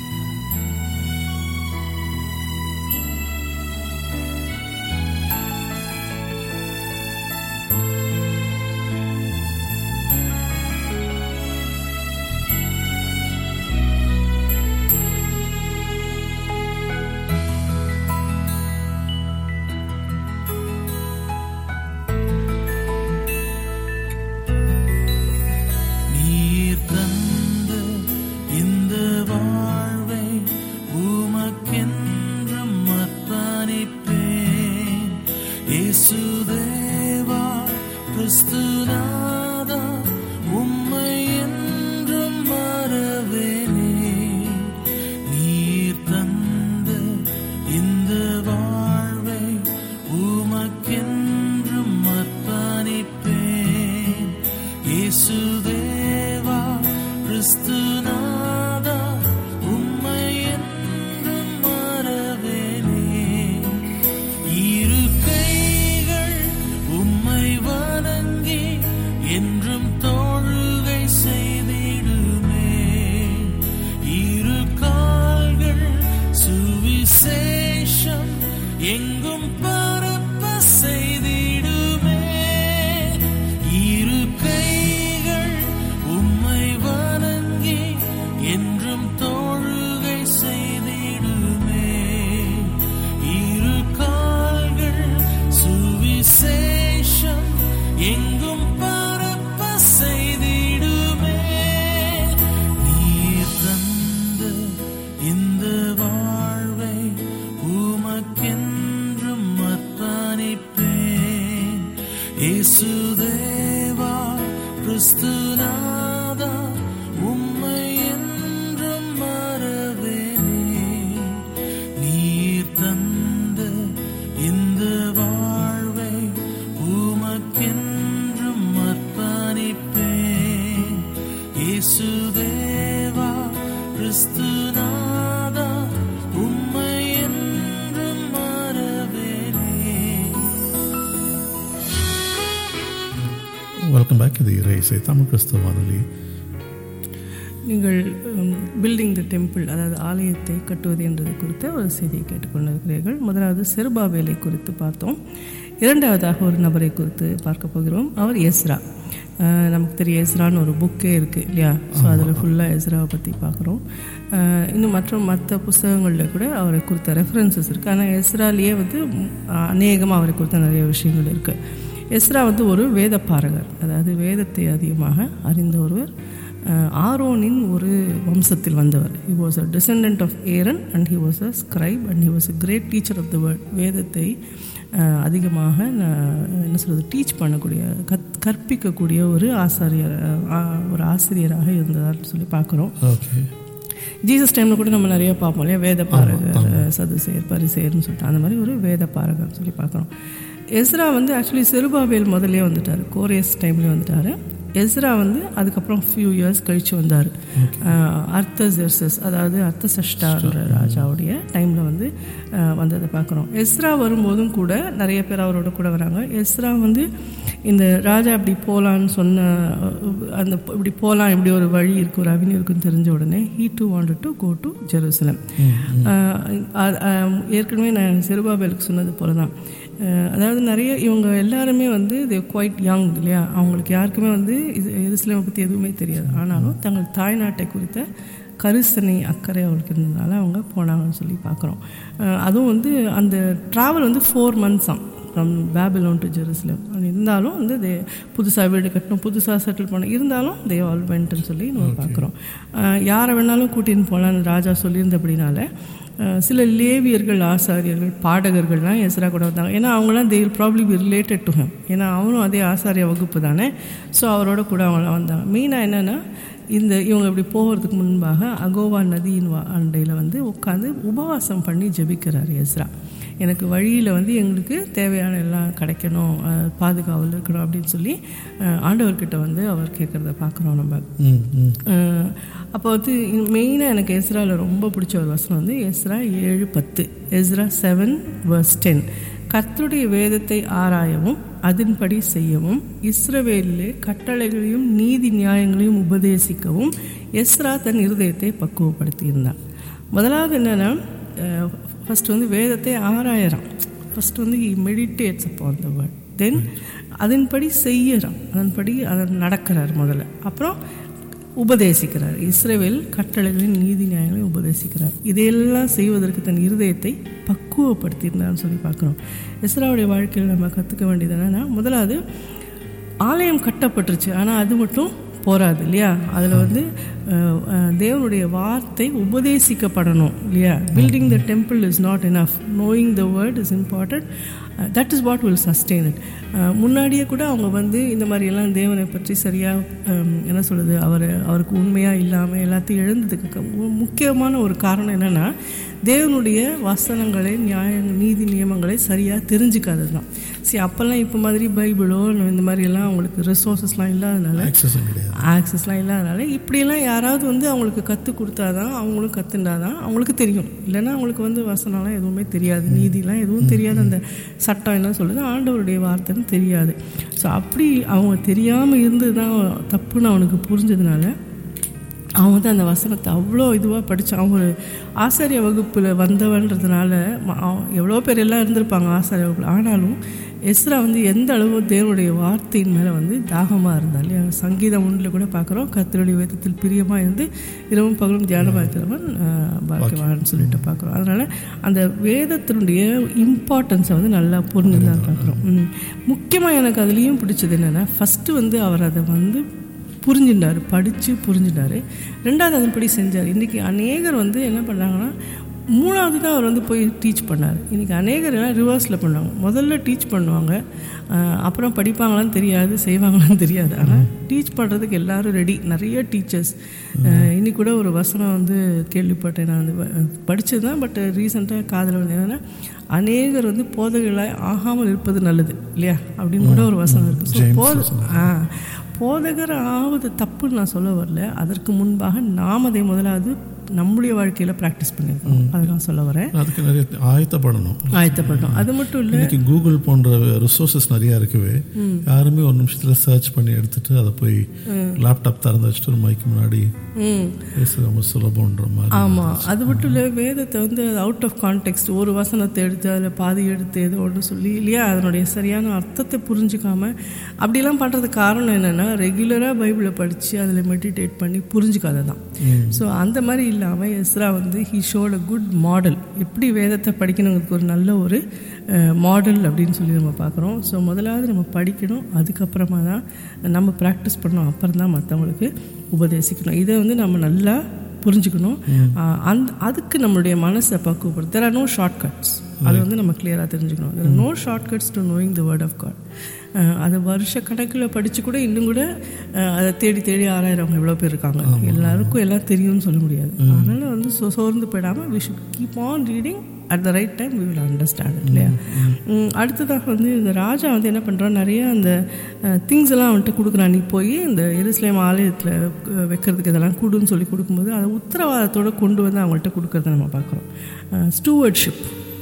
நீர் தந்த இந்த வாழ்வை உமக்கென்றும் அர்ப்பணிப்பேன் இயேசுதேவா கிறிஸ்துநாதா உம்மை என்றும் மறவேனே நீர் தந்த இந்த வாழ்வை உமக்கென்றும் அர்ப்பணிப்பேன் இயேசுதேவா கிறிஸ்துநாதா உம்மை என்றும் மறவேனே இரு கைகள் உம்மை வணங்கி என்றும் தோழுகை செய்திடுமே இரு கால்கள் சுவிசேஷம் எங்கும் பரப்ப செய்திடுமே இரு கைகள் உம்மை வணங்கி என்றும் தோழுகை செய்திடுமே இரு கால்கள் சுவிசேஷம் எங்கும் பரப்ப செய்திடுமே நீர் தந்த இந்த வாழ்வை உமக்கென்றும் அர்ப்பணிப்பேன் இயேசுதேவா கிறிஸ்துநாதா உம்மை என்றும் மறவேனே நீர் தந்த இந்த வாழ்வை உமக்கென்றும் அர்ப்பணிப்பேன் இயேசுதேவா கிறிஸ்துநாதா உம்மை என்றும் மறவேனே வெல்கம் பேக் இது இறை இசை தமிழ் கிறிஸ்தவ வானொலி நீங்கள் பில்டிங் த டெம்பிள் அதாவது ஆலயத்தை கட்டுவது என்றது குறித்த ஒரு செய்தியை கேட்டுக்கொண்டிருக்கிறீர்கள் முதலாவது செருபாவேலை குறித்து பார்த்தோம் இரண்டாவதாக ஒரு நபரை குறித்து பார்க்க போகிறோம் அவர் எஸ்ரா அஹ், நமக்கு தெரியும் எஸ்ரான்னு ஒரு புக்கே இருக்குது இல்லையா ஸோ அதில் ஃபுல்லாக எஸ்ராவை பற்றி பார்க்குறோம் அஹ், இன்னும் மற்ற மற்ற புஸ்தகங்களில் கூட அவரை குறித்த ரெஃபரன்சஸ் இருக்குது ஆனால் எஸ்ராலேயே வந்து அநேகமாக அவரை குறித்த நிறைய விஷயங்கள் இருக்குது எஸ்ரா வந்து ஒரு வேத பாரகர் அதாவது வேதத்தை அதிகமாக அறிந்த ஒருவர் அஹ், ஆரோனின் ஒரு வம்சத்தில் வந்தவர் he was a descendant of Aaron and he was a scribe and he was a great teacher of the world வேதத்தை அஹ், அதிகமாக ந- என்ன சொல்கிறது டீச் பண்ணக்கூடிய கத் கற்பிக்கக்கூடிய ஒரு ஆசாரியர் அஹ், ஒரு ஆசிரியராக இருந்ததான்னு சொல்லி பார்க்குறோம் ஓகே ஜீசஸ் டைமில் கூட நம்ம நிறைய பார்ப்போம் இல்லையா வேத பாரகர் சதுசேர் பரிசேர்னு சொல்லிட்டு அந்த மாதிரி ஒரு வேத பாரகர்னு சொல்லி பார்க்குறோம் எஸ்ரா வந்து ஆக்சுவலி செருபாபேல் முதல்லே வந்துட்டார் கோரியஸ் டைம்லேயே வந்துட்டார் எஸ்ரா வந்து அதுக்கப்புறம் ஃபியூ இயர்ஸ் கழித்து வந்தார் அர்த்தசெர்சஸ் அதாவது அர்த்தசஷ்டான்ற ராஜாவுடைய டைமில் வந்து அஹ், வந்ததை பார்க்குறோம் எஸ்ரா வரும்போதும் கூட நிறைய பேர் அவரோட கூட வராங்க எஸ்ரா வந்து இந்த ராஜா இப்படி போகலான்னு சொன்ன அஹ், அந்த இப்படி போகலாம் இப்படி ஒரு வழி இருக்குது ஒரு அவென்யூ இருக்குன்னு தெரிஞ்ச உடனே he to wanted to go to Jerusalem ஏற்கனவே நான் சிறுபாபேலுக்கு சொன்னது போல தான் அஹ், அதாவது நிறைய இவங்க எல்லாருமே வந்து இது குவைட் யங் இல்லையா அவங்களுக்கு யாருக்குமே வந்து இது எருசலேமை பற்றி எதுவுமே தெரியாது ஆனாலும் தங்கள் தாய்நாட்டை குறித்த கரிசனை அக்கறை அவங்களுக்கு இருந்ததுனால அவங்க போனாங்கன்னு சொல்லி பார்க்குறோம் அதுவும் வந்து அந்த ட்ராவல் வந்து ஃபோர் மந்த்ஸாம் ஃப்ரம் பேபிலோன் டு ஜெருசலம் அது இருந்தாலும் வந்து தே புதுசாக வீடு கட்டணும் புதுசாக செட்டில் பண்ண இருந்தாலும் தே ஆல் வென்ட்னு சொல்லி நம்ம பார்க்குறோம் யாரை வேணாலும் கூட்டின்னு போகலான்னு ராஜா சொல்லியிருந்தபடினால அஹ், சில லேவியர்கள் ஆசாரியர்கள் பாடகர்கள்லாம் எஸ்ரா கூட வந்தாங்க ஏன்னா அவங்களாம் they probably be related to him ஏன்னா அவனும் அதே ஆசாரிய வகுப்பு தானே ஸோ அவரோட கூட அவங்களாம் வந்தாங்க மெயினாக என்னென்னா இந்த இவங்க இப்படி போகிறதுக்கு முன்பாக அகோவா நதியின் வா- அண்டையில் வந்து உட்காந்து உபவாசம் பண்ணி ஜெபிக்கிறார் எஸ்ரா எனக்கு வழியில் வந்து எங்களுக்கு தேவையான எல்லாம் கிடைக்கணும் அஹ், பாதுகாவல் இருக்கணும் அப்படின்னு சொல்லி அஹ், ஆண்டவர்கிட்ட வந்து அவர் கேட்குறத பார்க்குறோம் நம்ம ம் ம் அஹ், அப்போ வந்து மெயினாக எனக்கு எஸ்ராவில் ரொம்ப பிடிச்ச ஒரு வசனம் வந்து எஸ்ரா ஏழு பத்து எஸ்ரா செவன் வர்ஸ் டென் கர்த்தருடைய வேதத்தை ஆராயவும் அதன்படி செய்யவும் இஸ்ரவேலிலே கட்டளைகளையும் நீதி நியாயங்களையும் உபதேசிக்கவும் எஸ்ரா தன் இருதயத்தை பக்குவப்படுத்தியிருந்தான் முதலாவது என்னென்னா ஃபஸ்ட்டு வந்து வேதத்தை ஆராயறான் ஃபஸ்ட்டு வந்து மெடிடேட்ஸ் அப்போ அந்த வேர்ட் தென் அதன்படி செய்யறான் அதன்படி அதன் நடக்கிறார் முதல்ல அப்புறம் உபதேசிக்கிறார் இஸ்ரேவேல் கட்டளைகளின் நீதி நியாயங்களை உபதேசிக்கிறார் இதையெல்லாம் செய்வதற்கு தன் இருதயத்தை பக்குவப்படுத்தியிருந்தான்னு சொல்லி பார்க்குறோம் இஸ்ராவுடைய வாழ்க்கையில் நம்ம கற்றுக்க வேண்டியது என்னென்னா முதலாவது ஆலயம் கட்டப்பட்டுருச்சு ஆனால் அது மட்டும் போராது இல்லையா அதில் வந்து அஹ், அஹ், தேவனுடைய வார்த்தை உபதேசிக்கப்படணும் இல்லையா building the temple is not enough knowing the word is important that is what will sustain it முன்னாடியே கூட அவங்க வந்து இந்த மாதிரியெல்லாம் தேவனை பற்றி சரியாக என்ன சொல்கிறது அவர் அவருக்கு உண்மையாக இல்லாமல் எல்லாத்தையும் எழுந்ததுக்கு க- மு- முக்கியமான ஒரு காரணம் என்னென்னா தேவனுடைய வசனங்களை நியாய நீதி நியமங்களை சரியாக தெரிஞ்சுக்காதது தான் சரி அப்போல்லாம் இப்போ மாதிரி பைபிளோ இந்த மாதிரியெல்லாம் அவங்களுக்கு ரிசோர்ஸஸ்லாம் இல்லாதனால ஆக்சஸும் கிடையாது ஆக்சஸ்லாம் இல்லாதனால இப்படியெல்லாம் யாராவது வந்து அவங்களுக்கு கற்றுக் கொடுத்தாதான் அவங்களும் கற்றுண்டாதான் அவங்களுக்கு தெரியும் இல்லைன்னா அவங்களுக்கு வந்து வசனம்லாம் எதுவுமே தெரியாது நீதிலாம் எதுவும் தெரியாது அந்த சட்டம் என்ன சொல்லுது ஆண்டவருடைய வார்த்தைன்னு தெரியாது ஸோ அப்படி அவங்க தெரியாமல் இருந்து தான் தப்புன்னு அவனுக்கு புரிஞ்சதுனால அவன் வந்து அந்த வசனத்தை அவ்வளோ இதுவாக படித்தான் அவன் ஒரு ஆசாரிய வகுப்பில் வந்தவன்றதுனால ம- அவன் எவ்வளோ பேர் எல்லாம் இருந்திருப்பாங்க ஆசாரிய வகுப்பில் ஆனாலும் எஸ்ரா வந்து எந்த அளவு தேவனுடைய வார்த்தையின் மேலே வந்து தாகமாக இருந்தா இல்லையா சங்கீதம் ஒன்றில் கூட பார்க்குறோம் கர்த்தருடைய வேதத்தில் பிரியமாக இருந்து இரவும் பகலும் தியானமாக இருக்கிறவன் ஆஹ், பாக்கியவான்னு சொல்லிட்டு பார்க்குறோம் அதனால் அந்த வேதத்தினுடைய இம்பார்ட்டன்ஸை வந்து நல்லா புரிஞ்சு தான் பார்க்குறோம் முக்கியமாக எனக்கு அதுலேயும் பிடிச்சது என்னென்னா ஃபஸ்ட்டு வந்து அவர் அதை வந்து புரிஞ்சுட்டார் படித்து புரிஞ்சுட்டாரு ரெண்டாவது அதன்படி செஞ்சார் இன்றைக்கி அநேகர் வந்து என்ன பண்ணாங்கன்னா மூணாவது தான் அவர் வந்து போய் டீச் பண்ணார் இன்றைக்கி அநேகர் எல்லாம் ரிவர்ஸில் பண்ணுவாங்க முதல்ல டீச் பண்ணுவாங்க ஆஹ் அப்புறம் படிப்பாங்களான்னு தெரியாது செய்வாங்களான்னு தெரியாது ஆனால் டீச் பண்ணுறதுக்கு எல்லாரும் ரெடி நிறைய டீச்சர்ஸ் இன்னைக்கு கூட ஒரு வசனம் வந்து கேள்விப்பட்டேன் நான் வந்து படித்தது தான் பட் ரீசெண்டாக காதில் வந்து என்னென்னா அநேகர் வந்து போதகர்களாய் ஆகாமல் இருப்பது நல்லது இல்லையா அப்படின்னு கூட ஒரு வசனம் இருக்குது ஸோ போத ஆ போதகர் ஆவது தப்புன்னு நான் சொல்ல வரல அதற்கு முன்பாக நாம் அதை முதலாவது நம்முடைய வாழ்க்கையில் ப்ராக்டிஸ் பண்ணியிருக்கோம் அதை நான் சொல்ல வரேன் அதுக்கு நிறைய ஆயத்தப்படணும் ஆயத்தப்பட்டோம் அது மட்டும் இல்லை இன்னைக்கு கூகுள் போன்ற ரிசோர்சஸ் நிறைய இருக்கவே யாருமே ஒரு நிமிஷத்துல சர்ச் பண்ணி எடுத்துட்டு அதை போய் லேப்டாப் திறந்து வச்சுட்டு ஒரு மைக்கு முன்னாடி ம் பேச ரொம்ப சுலபம்ன்ற மாதிரி ஆமாம் அது மட்டும் இல்லை வேதத்தை வந்து அவுட் ஆஃப் கான்டெக்ட் ஒரு வசனத்தை எடுத்து அதில் பாதி எடுத்து ஏதோ ஒன்று சொல்லி இல்லையா அதனுடைய சரியான அர்த்தத்தை புரிஞ்சுக்காம அப்படிலாம் பண்ணுறதுக்கு காரணம் என்னென்னா ரெகுலராக பைபிளை படித்து அதில் மெடிடேட் பண்ணி புரிஞ்சுக்காத தான் ஸோ அந்த மாதிரி இல்லாமல் எஸ்ரா வந்து he showed a good model எப்படி வேதத்தை படிக்கணுங்கிறதுக்கு ஒரு நல்ல ஒரு மாடல் அப்படின்னு சொல்லி நம்ம பார்க்குறோம் ஸோ முதலாவது நம்ம படிக்கணும் அதுக்கப்புறமா தான் நம்ம ப்ராக்டிஸ் பண்ணணும் அப்புறம் தான் மற்றவங்களுக்கு உபதேசிக்கணும் இதை வந்து நம்ம நல்லா புரிஞ்சுக்கணும் ஆஹ் அந்த அதுக்கு நம்மளுடைய மனசை பக்குவப்படுத்த தெர் ஆர் நோ ஷார்ட்கட்ஸ் அது வந்து நம்ம கிளியராக தெரிஞ்சுக்கணும் there no shortcuts to knowing the word of God அது வருஷ கணக்கில் படித்து கூட இன்னும் கூட ஆஹ் அதை தேடி தேடி ஆராயிறவங்க எவ்வளோ பேர் இருக்காங்க எல்லாருக்கும் எல்லாம் தெரியும்னு சொல்ல முடியாது அதனால் வந்து சோ சோர்ந்து போயிடாமல் we should keep on reading at the right time we will understand இல்லையா உம், அடுத்ததாக வந்து இந்த ராஜா வந்து என்ன பண்ணுறான் நிறைய அந்த திங்ஸ் எல்லாம் வந்துட்டு கொடுக்குறான் நீ போய் இந்த எருசலேம் ஆலயத்தில் வைக்கிறதுக்கு இதெல்லாம் கொடுன்னு சொல்லி கொடுக்கும்போது அதை உத்தரவாதத்தோட கொண்டு வந்து அவங்கள்ட்ட கொடுக்கறத நம்ம பார்க்குறோம் ஸ்டூவர்ட்ஷிப்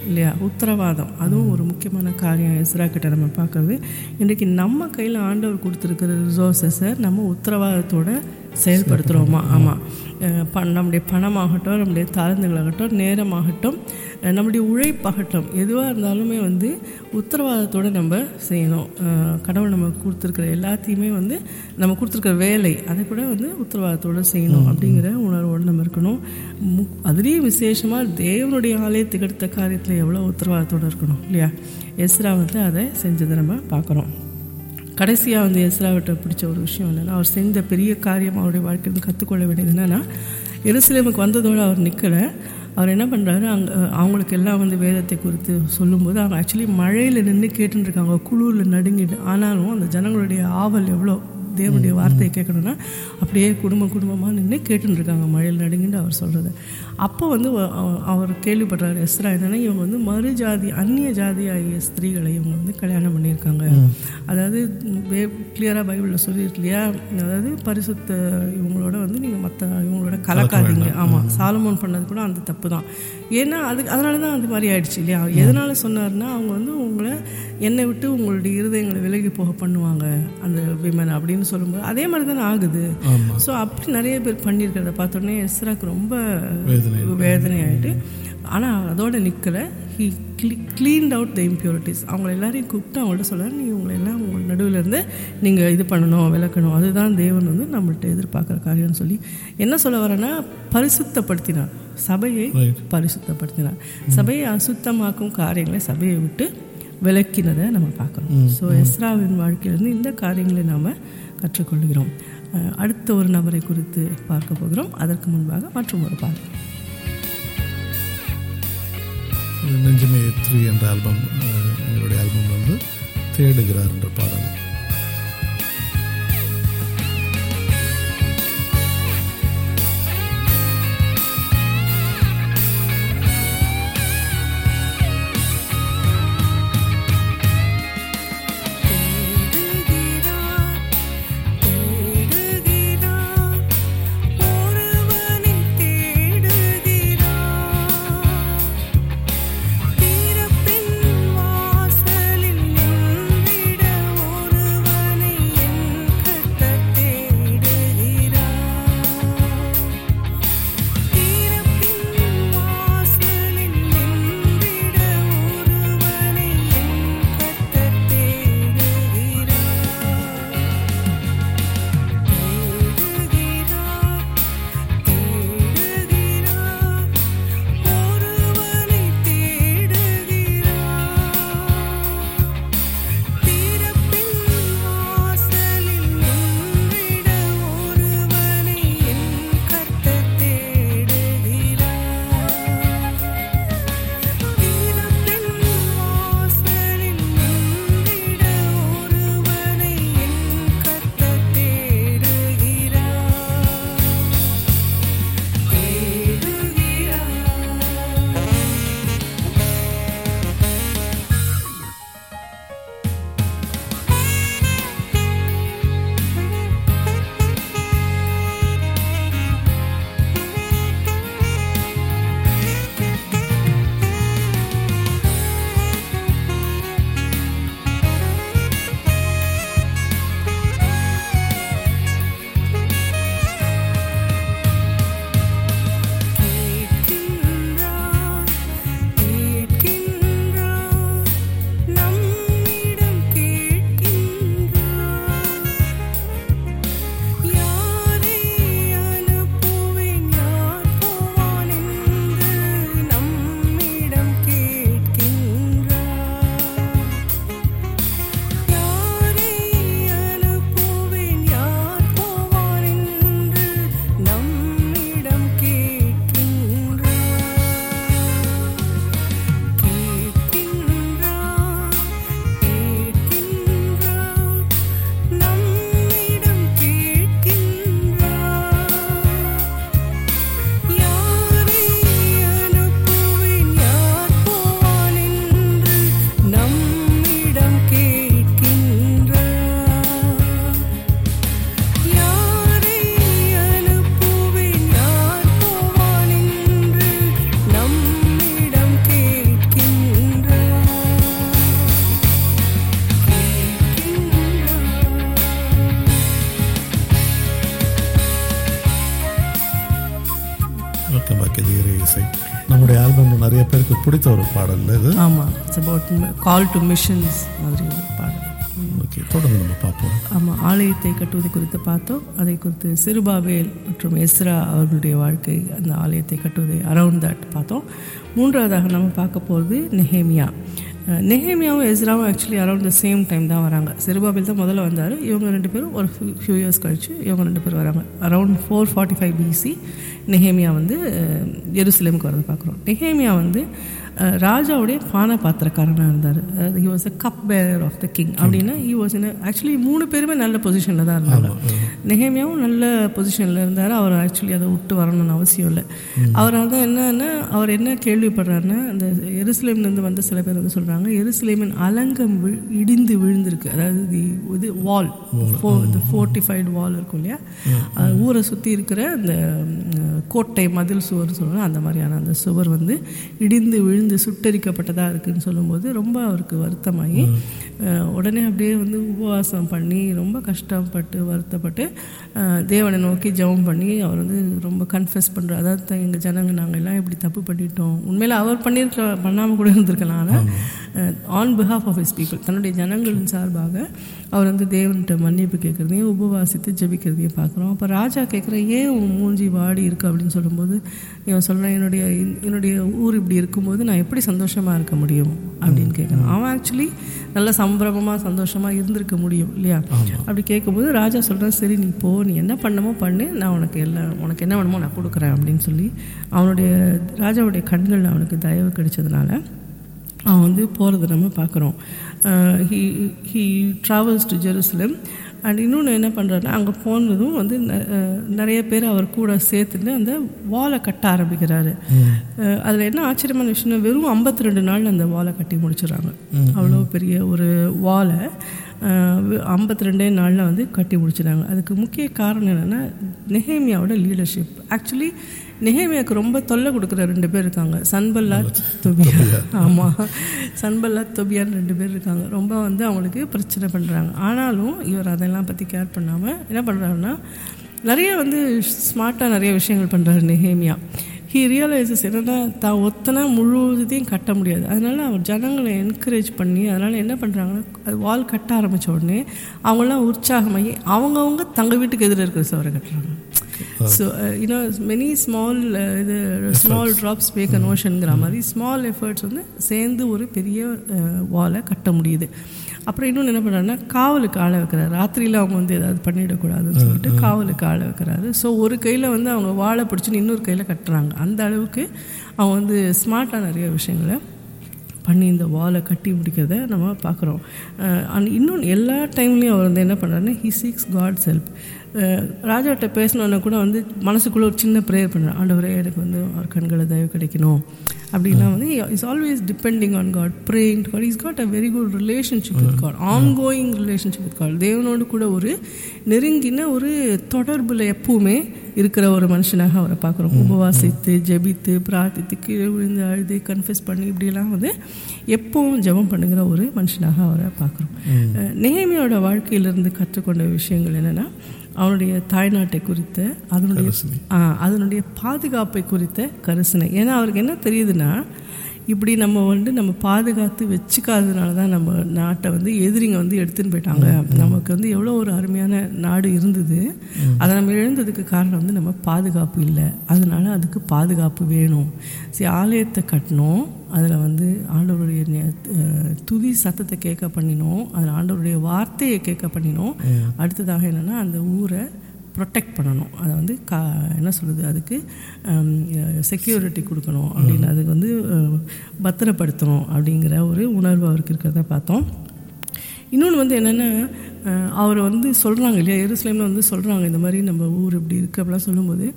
இல்லையா உத்தரவாதம் அதுவும் ஒரு முக்கியமான காரியம் எஸ்ரா கிட்ட நம்ம பார்க்கறது இன்றைக்கி நம்ம கையில் ஆண்டவர் கொடுத்துருக்கிற ரிசோர்ஸஸை நம்ம உத்தரவாதத்தோட செயல்படுத்துகிறோமா ஆமாம் ப நம்முடைய பணமாகட்டும் நம்முடைய தாழ்ந்துகளாகட்டும் நேரமாகட்டும் அஹ் நம்முடைய உழைப்பாகட்டும் எதுவாக இருந்தாலுமே வந்து உத்தரவாதத்தோடு நம்ம செய்யணும் அஹ் கடவுள் நமக்கு கொடுத்துருக்கிற எல்லாத்தையுமே வந்து நம்ம கொடுத்துருக்கிற வேலை அதை கூட வந்து உத்தரவாதத்தோடு செய்யணும் அப்படிங்கிற உணர்வோடு நம்ம இருக்கணும் மு அதுலேயும் விசேஷமாக தேவனுடைய ஆலயத்துக்கு எடுத்த காரியத்தில் எவ்வளோ உத்தரவாதத்தோடு இருக்கணும் இல்லையா எஸ்ரா வந்து அதை செஞ்சதை நம்ம பார்க்குறோம் கடைசியாக வந்து எஸ்ராவிட்ட பிடிச்ச ஒரு விஷயம் என்னென்னா அவர் செஞ்ச பெரிய காரியம் அவருடைய வாழ்க்கையிலிருந்து கற்றுக்கொள்ள வேண்டியது என்னென்னா எருசலேமுக்கு வந்ததோடு அவர் நிற்கலை அவர் என்ன பண்ணுறாரு அங்கே அவங்களுக்கு எல்லாம் வந்து வேதத்தை குறித்து சொல்லும்போது அவங்க ஆக்சுவலி மழையில் நின்று கேட்டுன்னு இருக்காங்க குளிரில் நடுங்கிட்டு ஆனாலும் அந்த ஜனங்களுடைய ஆவல் எவ்வளோ தேவனுடைய வார்த்தையை கேட்கணும்னா அப்படியே குடும்பம் குடும்பமாக நின்று கேட்டுன்னு இருக்காங்க மழையில் நடுங்கிட்டு அவர் சொல்கிறது அப்போ வந்து அவ- அவ- அவர் கேள்விப்படுறாரு எஸ்ரா என்னன்னா இவங்க வந்து மறு ஜாதி அந்நிய ஜாதி ஆகிய ஸ்திரீகளை இவங்க வந்து கல்யாணம் பண்ணியிருக்காங்க அதாவது கிளியராக பைபிளில் சொல்லியிருக்கு இல்லையா அதாவது பரிசுத்த இவங்களோட வந்து நீங்கள் மற்ற இவங்களோட கலக்காதீங்க ஆமாம் சாலமோன் பண்ணது கூட அந்த தப்பு தான் ஏன்னா அதுக்கு அதனால தான் அது மாதிரி ஆயிடுச்சு இல்லையா எதனால் சொன்னார்னா அவங்க வந்து உங்களை என்னை விட்டு உங்களுடைய இருதயங்களை விலகி போக பண்ணுவாங்க அந்த விமன் அப்படின்னு சொல்லும்போது அதே மாதிரி தானே ஆகுது ஸோ அப்படி நிறைய பேர் பண்ணியிருக்கிறத பார்த்தோன்னே எஸ்ராக்கு ரொம்ப வேதனை. வேதனை ஆகிட்டு ஆனால் அதோட நிற்கல he cleaned out the impurities அவங்கள எல்லாரையும் கூப்பிட்டு அவங்கள்ட்ட சொல்ல நீ உங்களை எல்லாம் உங்கள் நடுவில் இருந்து நீங்கள் இது பண்ணணும் விளக்கணும் அதுதான் தேவன் வந்து நம்மள்ட்ட எதிர்பார்க்குற காரியம்னு சொல்லி என்ன சொல்ல வரேன்னா பரிசுத்தப்படுத்தினார் சபையை Right. பரிசுத்தப்படுத்தினார் சபையை அசுத்தமாக்கும் காரியங்களை சபையை விட்டு விளக்கினதை நம்ம பார்க்குறோம் ஸோ எஸ்ராவின் வாழ்க்கையிலேருந்து இந்த காரியங்களை நாம் கற்றுக்கொள்கிறோம் அஹ், அடுத்த ஒரு நபரை குறித்து பார்க்க போகிறோம் அதற்கு முன்பாக மற்றும் ஒரு பாடல் நெஞ்சமே த்ரீ என்ற ஆல்பம் அஹ், எங்களுடைய ஆல்பம் வந்து தேடுகிறார் என்ற பாடல் தேடுகிறார் தேடுகிறார் ஒருவனை தேடுகிறார் திறப்பின் வாசலில் நின்றிட ஒரு வெல்கம் பேக் இது இறை இசை நம்முடைய ஆல்பம்ல நிறைய பேருக்கு பிடித்த ஒரு பாடல் இது ஆமாம் it's about call to missions மாதிரி ஒரு பாடல் ஓகே தொடர்ந்து நம்ம பார்ப்போம் ஆமாம் ஆலயத்தை கட்டுவது குறித்து பார்த்தோம் அதை குறித்து சிறுபாவேல் மற்றும் எஸ்ரா அவர்களுடைய வாழ்க்கை அந்த ஆலயத்தை கட்டுவதை அரவுண்ட் தட் பார்த்தோம் மூன்றாவதாக நம்ம பார்க்க போகிறது நெஹேமியா அஹ் நெஹேமியாவும் எஸ்ராவும் actually around the same time தான் வராங்க சிறுபாபேல் தான் முதல்ல வந்தார் இவங்க ரெண்டு பேரும் ஒரு ஃபியூ இயர்ஸ் கழிச்சு இவங்க ரெண்டு பேரும் வராங்க around four forty five BC Nehemiah வந்து அஹ், எருசலேமுக்கு வரதை பார்க்குறோம் நெஹேமியா வந்து அஹ், ராஜாவுடைய பானை பாத்திரக்காரனாக இருந்தார் அதாவது he was a cup bearer of the king அப்படின்னா ஹி வாஸ் இன் ஆக்சுவலி மூணு பேருமே நல்ல பொசிஷனில் தான் இருந்தாங்க நெஹேமியாவும் நல்ல பொசிஷனில் இருந்தார் அவர் ஆக்சுவலி அதை விட்டு வரணும்னு அவசியம் இல்லை அவரால் தான் என்னன்னா அவர் என்ன கேள்விப்படுறாருன்னா அந்த எருசலேம்லேருந்து வந்த சில பேர் வந்து சொல்கிறாங்க எருசலேமின் அலங்கம் வி- இடிந்து விழுந்திருக்கு அதாவது தி இது வால் இந்த ஃபோர்ட்டிஃபைடு வால் இருக்கும் இல்லையா அது ஊரை சுற்றி இருக்கிற அந்த ம், கோட்டை மதில் சுவர் சொல்லுவாங்க அந்த மாதிரியான அந்த சுவர் வந்து இடிந்து விழுந்து சுட்டரிக்கப்பட்டதாக இருக்குன்னு சொல்லும்போது ரொம்ப அவருக்கு வருத்தமாகி அஹ், உடனே அப்படியே வந்து உபவாசம் பண்ணி ரொம்ப கஷ்டப்பட்டு வருத்தப்பட்டு அஹ், தேவனை நோக்கி ஜெபம் பண்ணி அவர் வந்து ரொம்ப கன்ஃபெஸ் பண்ணுறார் அதாவது எங்கள் ஜனங்க நாங்கள் எல்லாம் இப்படி தப்பு பண்ணிட்டோம் உண்மையில் அவர் பண்ணியிருக்க பண்ணாமல் கூட இருந்திருக்கலாம் ஆனால் on behalf of his people தன்னுடைய ஜனங்களின் சார்பாக அவர் வந்து தேவன்கிட்ட மன்னிப்பு கேட்குறதையும் உபவாசித்து ஜெபிக்கிறதையும் பார்க்குறோம் அப்போ ராஜா கேட்குற ஏன் உன் மூஞ்சி வாடி இருக்கு அப்படின்னு சொல்லும்போது இவன் சொல்கிறான் என்னுடைய என்னுடைய ஊர் இப்படி இருக்கும்போது நான் எப்படி சந்தோஷமாக இருக்க முடியும் அப்படின்னு கேட்குறான் அவன் ஆக்சுவலி நல்ல சம்பிரமமாக சந்தோஷமாக இருந்திருக்க முடியும் இல்லையா அப்படி கேட்கும்போது ராஜா சொல்கிறான் சரி நீ போ நீ என்ன பண்ணமோ பண்ணு நான் உனக்கு எல்லாம் உனக்கு என்ன வேணுமோ நான் கொடுக்குறேன் அப்படின்னு சொல்லி அவனுடைய ராஜாவுடைய கண்கள் அவனுக்கு தயவு கிடைச்சதுனால அவன் வந்து போகிறத நம்ம பார்க்குறோம் he he travels to Jerusalem and இன்னொன்று என்ன பண்ணுறாருன்னா அங்கே போனதும் வந்து ந- அஹ் நிறைய பேர் அவர் கூட சேர்த்துட்டு அந்த வாலை கட்ட ஆரம்பிக்கிறாரு அதில் என்ன ஆச்சரியமான விஷயம் வெறும் 52 ரெண்டு நாள் அந்த வாலை கட்டி முடிச்சிடுறாங்க அவ்வளோ பெரிய ஒரு வாலை ஐம்பத்தி ரெண்டே நாளில் வந்து கட்டி முடிச்சிடுறாங்க அதுக்கு முக்கிய காரணம் என்னென்னா நெஹேமியாவோட லீடர்ஷிப் ஆக்சுவலி நெஹேமியாவுக்கு ரொம்ப தொல்லை கொடுக்குற ரெண்டு பேர் இருக்காங்க சன்பல்லா தொபியா ஆமாம் சன்பல்லா தொபியான்னு ரெண்டு பேர் இருக்காங்க ரொம்ப வந்து அவங்களுக்கு பிரச்சனை பண்ணுறாங்க ஆனாலும் இவர் அதெல்லாம் பற்றி கேர் பண்ணாமல் என்ன பண்ணுறாருன்னா நிறைய வந்து ஸ்மார்ட்டாக நிறைய விஷயங்கள் பண்ணுறாரு நெஹேமியா ஹி ரியலைசஸ் என்னென்னா தான் ஒத்தனை முழுவதையும் கட்ட முடியாது அதனால அவர் ஜனங்களை என்கரேஜ் பண்ணி அதனால் என்ன பண்ணுறாங்கன்னா அது வால் கட்ட ஆரம்பித்த உடனே அவங்களாம் உற்சாகமாகி அவங்கவுங்க தங்க வீட்டுக்கு எதிர இருக்கிற சுவரை கட்டுறாங்க ஸோ யூனோ மெனி ஸ்மால் இது ஸ்மால் ட்ராப்ஸ் மேக் அன் ஓஷனுங்கிற மாதிரி ஸ்மால் எஃபர்ட்ஸ் வந்து சேர்ந்து ஒரு பெரிய வாலை கட்ட முடியுது அப்புறம் இன்னொன்று என்ன பண்ணுறாருன்னா காவலுக்கு ஆளை வைக்கிறாரு ராத்திரியில் அவங்க வந்து ஏதாவது பண்ணிடக்கூடாதுன்னு சொல்லிட்டு காவலுக்கு ஆளை வைக்கிறாரு ஸோ ஒரு கையில் வந்து அவங்க வாழை பிடிச்சின்னு இன்னொரு கையில் கட்டுறாங்க அந்த அளவுக்கு அவங்க வந்து ஸ்மார்ட்டாக நிறைய விஷயங்களை பண்ணி இந்த வாலை கட்டி முடிக்கிறத நம்ம பார்க்குறோம் அண்ட் இன்னொன்று எல்லா டைம்லேயும் அவர் வந்து என்ன பண்ணுறாருன்னா ஹி சீக்ஸ் காட்ஸ் ஹெல்ப் ராஜாட்ட பேசினோன்னே கூட வந்து மனசுக்குள்ளே ஒரு சின்ன ப்ரேயர் பண்ணுறேன் ஆண்டவரே எனக்கு வந்து அவர் கண்களை தயவு கிடைக்கணும் அப்படின்னா வந்து is always depending on God praying God is God a very good relationship with God ongoing relationship with God தேவனோடு கூட ஒரு நெருங்கின ஒரு தொடர்பில் எப்பவுமே இருக்கிற ஒரு மனுஷனாக அவரை பார்க்குறோம் உபவாசித்து ஜெபித்து பிரார்த்தித்து கீழே விழுந்து அழுது கன்ஃபெஸ் பண்ணி இப்படிலாம் வந்து எப்பவும் ஜெபம் பண்ணுகிற ஒரு மனுஷனாக அவரை பார்க்குறோம் நேமியோட வாழ்க்கையிலிருந்து கற்றுக்கொண்ட விஷயங்கள் என்னென்னா அவனுடைய தாய்நாட்டை குறித்த அதனுடைய ஆ, அதனுடைய பாதுகாப்பை குறித்த கரிசனை ஏன்னா அவருக்கு என்ன தெரியுதுன்னா இப்படி நம்ம வந்து நம்ம பாதுகாத்து வச்சுக்காததுனால தான் நம்ம நாட்டை வந்து எதிரிங்க வந்து எடுத்துன்னு போயிட்டாங்க நமக்கு வந்து எவ்வளோ ஒரு அருமையான நாடு இருந்தது அதை நம்ம இழந்ததுக்கு காரணம் வந்து நம்ம பாதுகாப்பு இல்லை அதனால அதுக்கு பாதுகாப்பு வேணும் சரி ஆலயத்தை கட்டணும் அதில் வந்து ஆண்டவருடைய நெ- அஹ் துதி சத்தத்தை கேட்க பண்ணினோம் அதில் ஆண்டவருடைய வார்த்தையை கேட்க பண்ணினோம் அடுத்ததாக என்னென்னா அந்த ஊரை ப்ரொடெக்ட் பண்ணணும் அதை வந்து கா என்ன சொல்கிறது அதுக்கு செக்யூரிட்டி கொடுக்கணும் அப்படின்னு அதுக்கு வந்து அஹ், பத்திரப்படுத்தணும் அப்படிங்கிற ஒரு உணர்வு அவருக்கு இருக்கிறத பார்த்தோம் இன்னொன்று வந்து என்னென்னா அவர் வந்து சொல்கிறாங்க இல்லையா எருசலேமில் வந்து சொல்கிறாங்க இந்த மாதிரி நம்ம ஊர் இப்படி இருக்குது அப்படிலாம் சொல்லும்போது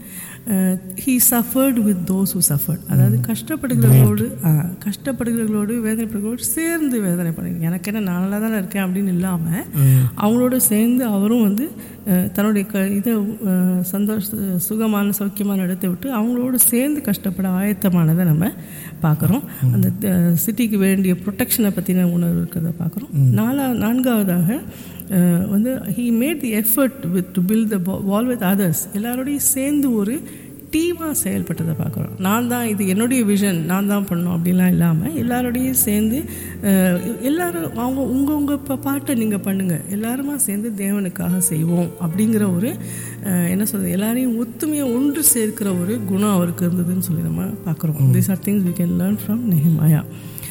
he suffered with those who suffered அதாவது கஷ்டப்படுகிறவர்களோடு ஆ, கஷ்டப்படுகிறவர்களோடு வேதனைப்படுகிறவர்களோடு சேர்ந்து வேதனை பண்ணுங்க எனக்கு என்ன நான் நல்லா தானே இருக்கேன் அப்படின்னு இல்லாமல் அவங்களோட சேர்ந்து அவரும் வந்து அஹ், தன்னுடைய க இதை அஹ், சந்தோஷ சுகமான சௌக்கியமான இடத்தை விட்டு அவங்களோட சேர்ந்து கஷ்டப்பட ஆயத்தமானதை நம்ம பார்க்குறோம் அந்த சிட்டிக்கு வேண்டிய ப்ரொடெக்ஷனை பற்றின உணர்வு இருக்கிறத பார்க்குறோம் நாலா நான்காவதாக அஹ், வந்து he made the effort with to build the wall with others எல்லாரோடையும் சேர்ந்து ஒரு டீமாக செயல்பட்டதை பார்க்குறோம் நான் தான் இது என்னுடைய விஷன் நான் தான் பண்ணணும் அப்படிலாம் இல்லாமல் எல்லாரோடையும் சேர்ந்து அஹ், எல்லாரும் அவங்க உங்கள் உங்கள் இப்போ பாட்டை நீங்கள் பண்ணுங்கள் எல்லாருமா சேர்ந்து தேவனுக்காக செய்வோம் அப்படிங்கிற ஒரு அஹ், என்ன சொல்கிறது எல்லாரையும் ஒத்துமையாக ஒன்று சேர்க்கிற ஒரு குணம் அவருக்கு இருந்ததுன்னு சொல்லி நம்ம பார்க்குறோம் these are things we can learn from Nehemiah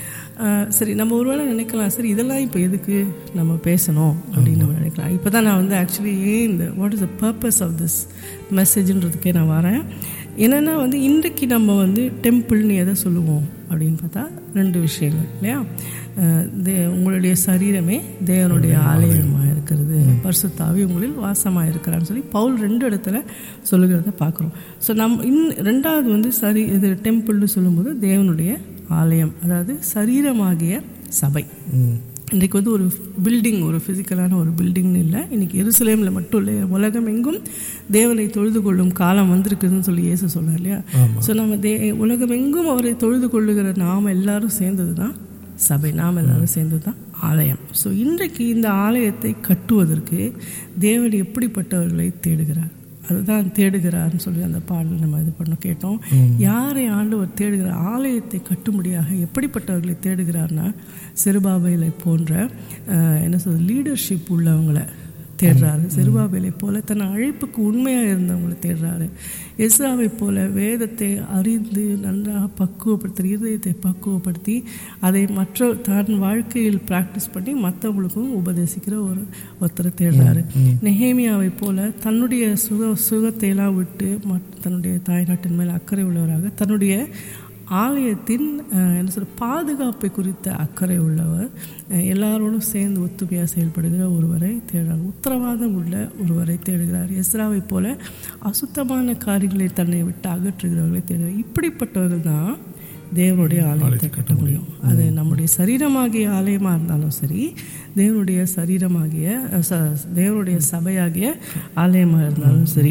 ஆஹ் சரி நம்ம ஒருவேளை நினைக்கலாம் சரி இதெல்லாம் இப்போ எதுக்கு நம்ம பேசணும் அப்படின்னு நம்ம நினைக்கலாம் இப்போ தான் நான் வந்து ஆக்சுவலி ஏன் இந்த what is the purpose of this மெசேஜ்ன்றதுக்கே நான் வரேன் என்னென்னா வந்து இன்றைக்கு நம்ம வந்து டெம்பிள்னு எதை சொல்லுவோம் அப்படின்னு பார்த்தா ரெண்டு விஷயங்கள் இல்லையா ஆஹ் தே உங்களுடைய சரீரமே தேவனுடைய ஆலயமாக இருக்கிறது பரிசுத்தாவி உங்களில் வாசமாக இருக்கிறான்னு சொல்லி பவுல் ரெண்டு இடத்துல சொல்லுகிறத பார்க்குறோம் ஸோ நம் இன் ரெண்டாவது வந்து சரி இது டெம்பிள்னு சொல்லும்போது தேவனுடைய ஆலயம் அதாவது சரீரமாகிய சபை இன்றைக்கு வந்து ஒரு பில்டிங் ஒரு ஃபிசிக்கலான ஒரு பில்டிங்னு இல்லை இன்னைக்கு எருசலேமில் மட்டும் இல்லை உலகம் எங்கும் தேவனை தொழுது கொள்ளும் காலம் வந்திருக்குதுன்னு சொல்லி இயேசு சொல்றார் இல்லையா ஸோ நம்ம தே உலகம் எங்கும் அவரை தொழுது கொள்ளுகிற நாம் எல்லாரும் சேர்ந்தது தான் சபை நாம் எல்லாரும் சேர்ந்தது தான் ஆலயம் ஸோ இன்றைக்கு இந்த ஆலயத்தை கட்டுவதற்கு தேவன் எப்படிப்பட்டவர்களை தேடுகிறார் அதுதான் தேடுகிறார்னு சொல்லி அந்த பாடல் நம்ம இது பண்ண கேட்டோம் யாரை ஆண்டவர் தேடுகிறார் ஆலயத்தை கட்டும்படியாக எப்படிப்பட்டவர்களை தேடுகிறார்னா சிறுபாபைகளை போன்ற அஹ், என்ன சொல்றது லீடர்ஷிப் உள்ளவங்களை தேடுறாரு சிறுபாபேலை போல தன் அழைப்புக்கு உண்மையாக இருந்தவங்களை தேடுறாரு எஸ்ராவை போல வேதத்தை அறிந்து நன்றாக பக்குவப்படுத்தி இருதயத்தை பக்குவப்படுத்தி அதை மற்ற தன் வாழ்க்கையில் ப்ராக்டிஸ் பண்ணி மற்றவங்களுக்கும் உபதேசிக்கிற ஒரு ஒருத்தரை தேடுறாரு நெஹேமியாவை போல தன்னுடைய சுக சுகத்தை எல்லாம் விட்டு மற்ற தன்னுடைய தாய்நாட்டின் மேல் அக்கறை உள்ளவராக தன்னுடைய ஆலயத்தின் அஹ், என்ன சொல்ற பாதுகாப்பை குறித்த அக்கறை உள்ளவர் அஹ், எல்லாரோடும் சேர்ந்து ஒத்துமையாக செயல்படுகிற ஒருவரை தேடுறார் உத்தரவாதம் உள்ள ஒருவரை தேடுகிறார் எஸ்ராவை போல அசுத்தமான காரியங்களை தன்னை விட்டு அகற்றுகிறவர்களை தேடுகிறார் இப்படிப்பட்டவர்கள் தான் தேவனுடைய ஆலயத்தை கட்ட முடியும் அது நம்முடைய சரீரமாகிய ஆலயமாக இருந்தாலும் சரி தேவனுடைய சரீரமாகிய அஹ், ச- தேவனுடைய சபையாகிய ஆலயமாக இருந்தாலும் சரி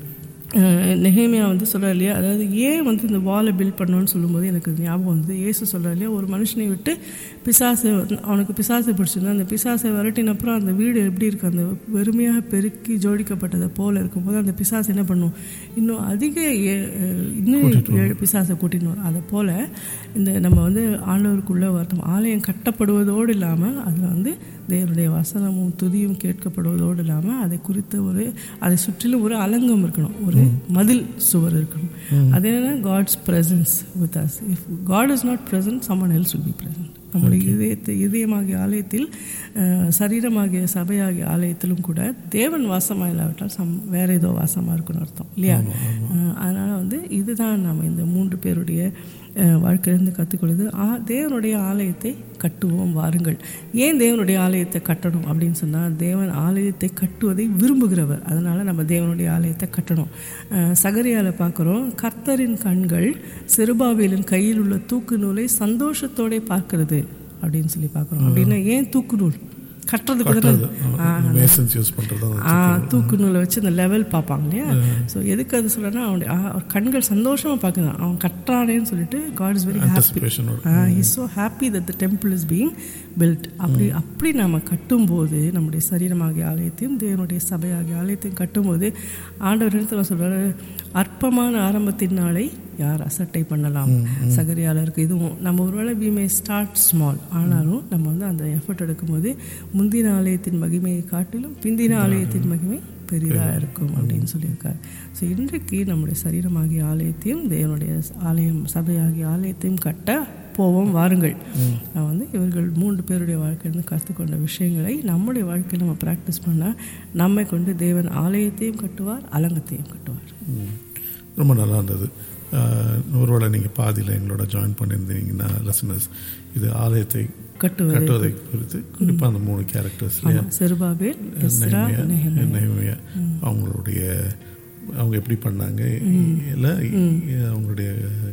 அஹ் நெஹேமியா வந்து சொல்கிறார் இல்லையா அதாவது ஏன் வந்து இந்த வாலை பில்ட் பண்ணணும்னு சொல்லும்போது எனக்கு ஞாபகம் வந்து இயேசு சொல்கிறார் இல்லையா ஒரு மனுஷனை விட்டு பிசாசு அவனுக்கு பிசாசு பிடிச்சிருந்தா அந்த பிசாசை விரட்டின அப்புறம் அந்த வீடு எப்படி இருக்கு அந்த வெறுமையாக பெருக்கி ஜோடிக்கப்பட்டதை போல இருக்கும்போது அந்த பிசாசு என்ன பண்ணும் இன்னும் அதிக ஏ- அஹ் இன்னும் ஏழு பிசாசை கூட்டின்னு வரும் அதை போல் இந்த நம்ம வந்து ஆண்டவருக்குள்ளே வரட்டும் ஆலயம் கட்டப்படுவதோடு இல்லாமல் அதில் வந்து தேவனுடைய வசனமும் துதியும் கேட்கப்படுவதோடு இல்லாமல் அதை குறித்த ஒரு அதை சுற்றிலும் ஒரு அலங்கம் இருக்கணும் ஒரு மதில் சுவர் இருக்கணும் அது என்னன்னா God's presence with us if God is not present someone else will be present நம்முடைய இதயத்தை இதயமாகிய ஆலயத்தில் அஹ், சரீரமாகிய சபையாகிய ஆலயத்திலும் கூட தேவன் வாசமாக இல்லாவிட்டால் சம் வேற ஏதோ வாசமாக இருக்குன்னு அர்த்தம் இல்லையா அஹ், அதனால வந்து இதுதான் நாம் இந்த மூன்று பேருடைய அஹ், வாழ்க்கையிலிருந்து கற்றுக்கொள்வது ஆ தேவனுடைய ஆலயத்தை கட்டுவோம் வாருங்கள் ஏன் தேவனுடைய ஆலயத்தை கட்டணும் அப்படின்னு சொன்னால் தேவன் ஆலயத்தை கட்டுவதை விரும்புகிறவர் அதனால் நம்ம தேவனுடைய ஆலயத்தை கட்டணும் அஹ், சகரியால பார்க்குறோம் கர்த்தரின் கண்கள் செருபாவேலின் கையில் உள்ள தூக்கு நூலை சந்தோஷத்தோட பார்க்கிறது அப்படின்னு சொல்லி பார்க்குறோம் அப்படின்னா ஏன் தூக்கு நூல் கட்டுறதுக்கு தானே ஆ, மேசன்ஸ் யூஸ் பண்ணுறது ஆ தூக்கு நூலை வச்சு அந்த லெவல் பார்ப்பாங்க இல்லையா ஸோ எதுக்கு அது சொல்கிறேன்னா அவனுடைய ஆ, அவர் கண்கள் சந்தோஷமாக பார்க்குறான் அவன் கட்டுறானேன்னு சொல்லிட்டு காட் இஸ் வெரி ஹாப்பி Anticipationோட. Is so happy that the temple is being built அப்படி அப்படி நாம் கட்டும்போது நம்முடைய சரீரமாகிய ஆலயத்தையும் தேவனுடைய சபையாகிய ஆலயத்தையும் கட்டும்போது ஆண்டவர் இடத்துல சொல்கிறாரு அற்பமான ஆரம்பத்தின் நாளை யார் அசட்டை பண்ணலாம் சகரியாளருக்கு இதுவும் நம்ம ஒருவேளை வி மே ஸ்டார்ட் ஸ்மால் ஆனாலும் நம்ம வந்து அந்த எஃபர்ட் எடுக்கும்போது முந்தின ஆலயத்தின் மகிமையை காட்டிலும் பிந்தின ஆலயத்தின் மகிமை பெரிதாக இருக்கும் அப்படின்னு சொல்லியிருக்காரு ஸோ இன்றைக்கு நம்முடைய சரீரமாகிய ஆலயத்தையும் தேவனுடைய ஆலயம் சபையாகிய ஆலயத்தையும் கட்ட போவோம் வாருங்கள் நான் வந்து இவர்கள் மூன்று பேருடைய வாழ்க்கையிலிருந்து கற்றுக்கொண்ட விஷயங்களை நம்முடைய வாழ்க்கையில் நம்ம ப்ராக்டிஸ் பண்ணால் நம்மை கொண்டு தேவன் ஆலயத்தையும் கட்டுவார் அலங்கத்தையும் கட்டுவார் ரொம்ப நல்லா இருந்தது ஆஹ், ஒருவேளை நீங்கள் பாதியில் எங்களோட ஜாயின் பண்ணியிருந்தீங்கன்னா லெசனர்ஸ் இது ஆலயத்தை கட்டுவது கட்டுவதை குறித்து குறிப்பாக அந்த மூணு கேரக்டர்ஸ் இல்லையா செருபாபேல் எஸ்ரா நெஹெமியா, நெஹெமியா நெஹெமியா. அவங்களுடைய அவங்க எப்படி பண்ணாங்க இல்லை அவங்களுடைய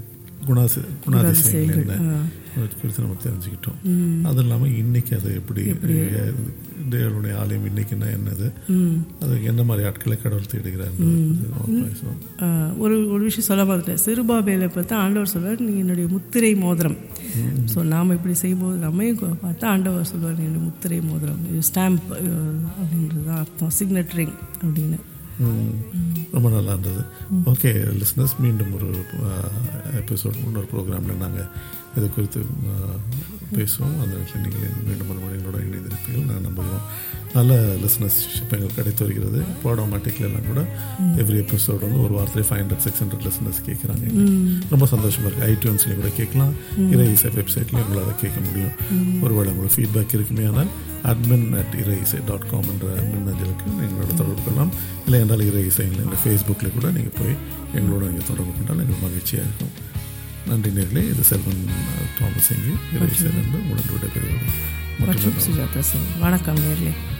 குணாசி குணாதிசயங்கள் என்ன அது குறித்து நம்ம தெரிஞ்சுக்கிட்டோம் அது இல்லாமல் இன்னைக்கு அதை எப்படி தேவனுடைய ஆலயம் இன்னைக்குன்னா என்னது அதுக்கு என்ன மாதிரி ஆட்களை கடவுள் தேடுகிறார் ஆஹ் ஒரு ஒரு விஷயம் சொல்ல பார்த்துட்டேன் சிறுபாபேலை பார்த்தா ஆண்டவர் சொல்வார் நீ என்னுடைய முத்திரை மோதிரம் ஸோ நாம் இப்படி செய்யும்போது நம்மையும் கொ- பார்த்தா ஆண்டவர் சொல்வார் நீ என்னுடைய முத்திரை மோதிரம் இது ஸ்டாம்ப் அப்படின்றது தான் அர்த்தம் சிக்னட் ரிங் அப்படின்னு ம், ரொம்ப நல்லா இருந்தது ஓகே லிஸ்னஸ் மீண்டும் ஒரு எபிசோட் இன்னொரு ப்ரோக்ராமில் நாங்கள் இது குறித்து ஆ, பேசுவோம் அந்த இடத்துல நீங்கள் மீண்டும் மறுபடியும் எங்களோட இணைந்திருப்பீர்கள் நான் நம்புகிறோம் நல்ல லிஸ்னர்ஷிப் எங்களுக்கு கிடைத்து வருகிறது இப்போ ஆட்டோமேட்டிக்ல எல்லாம் கூட எவ்ரி எபிசோட் வந்து ஒரு வாரத்தில் five hundred six hundred listeners கேட்குறாங்க ரொம்ப சந்தோஷமாக இருக்குது ஐடியூன்ஸ்லேயும் கூட கேட்கலாம் இறையிசை வெப்சைட்லேயும் உங்களால் கேட்க முடியும் ஒருவேளை உங்களுக்கு ஃபீட்பேக் இருக்குமே ஆனால் admin at Iraiyisai dot com என்ற மின்னஞ்சலுக்கு எங்களோட தொடர்பு கொள்ளலாம் இல்லை என்றால் இறை இசையில் இந்த ஃபேஸ்புக்கில் கூட நீங்கள் போய் எங்களோட நீங்கள் தொடர்பு கொண்டால் எங்களுக்கு மகிழ்ச்சியாக இருக்கும் நன்றி நேர்களே இது செல்வன் அஹ், தாமஸ் இங்கே இறை இசையிலிருந்து உடனே விடைபெறுவது மற்றும் மற்றும் சுஜாதா சிங் வணக்கம் நேர்களே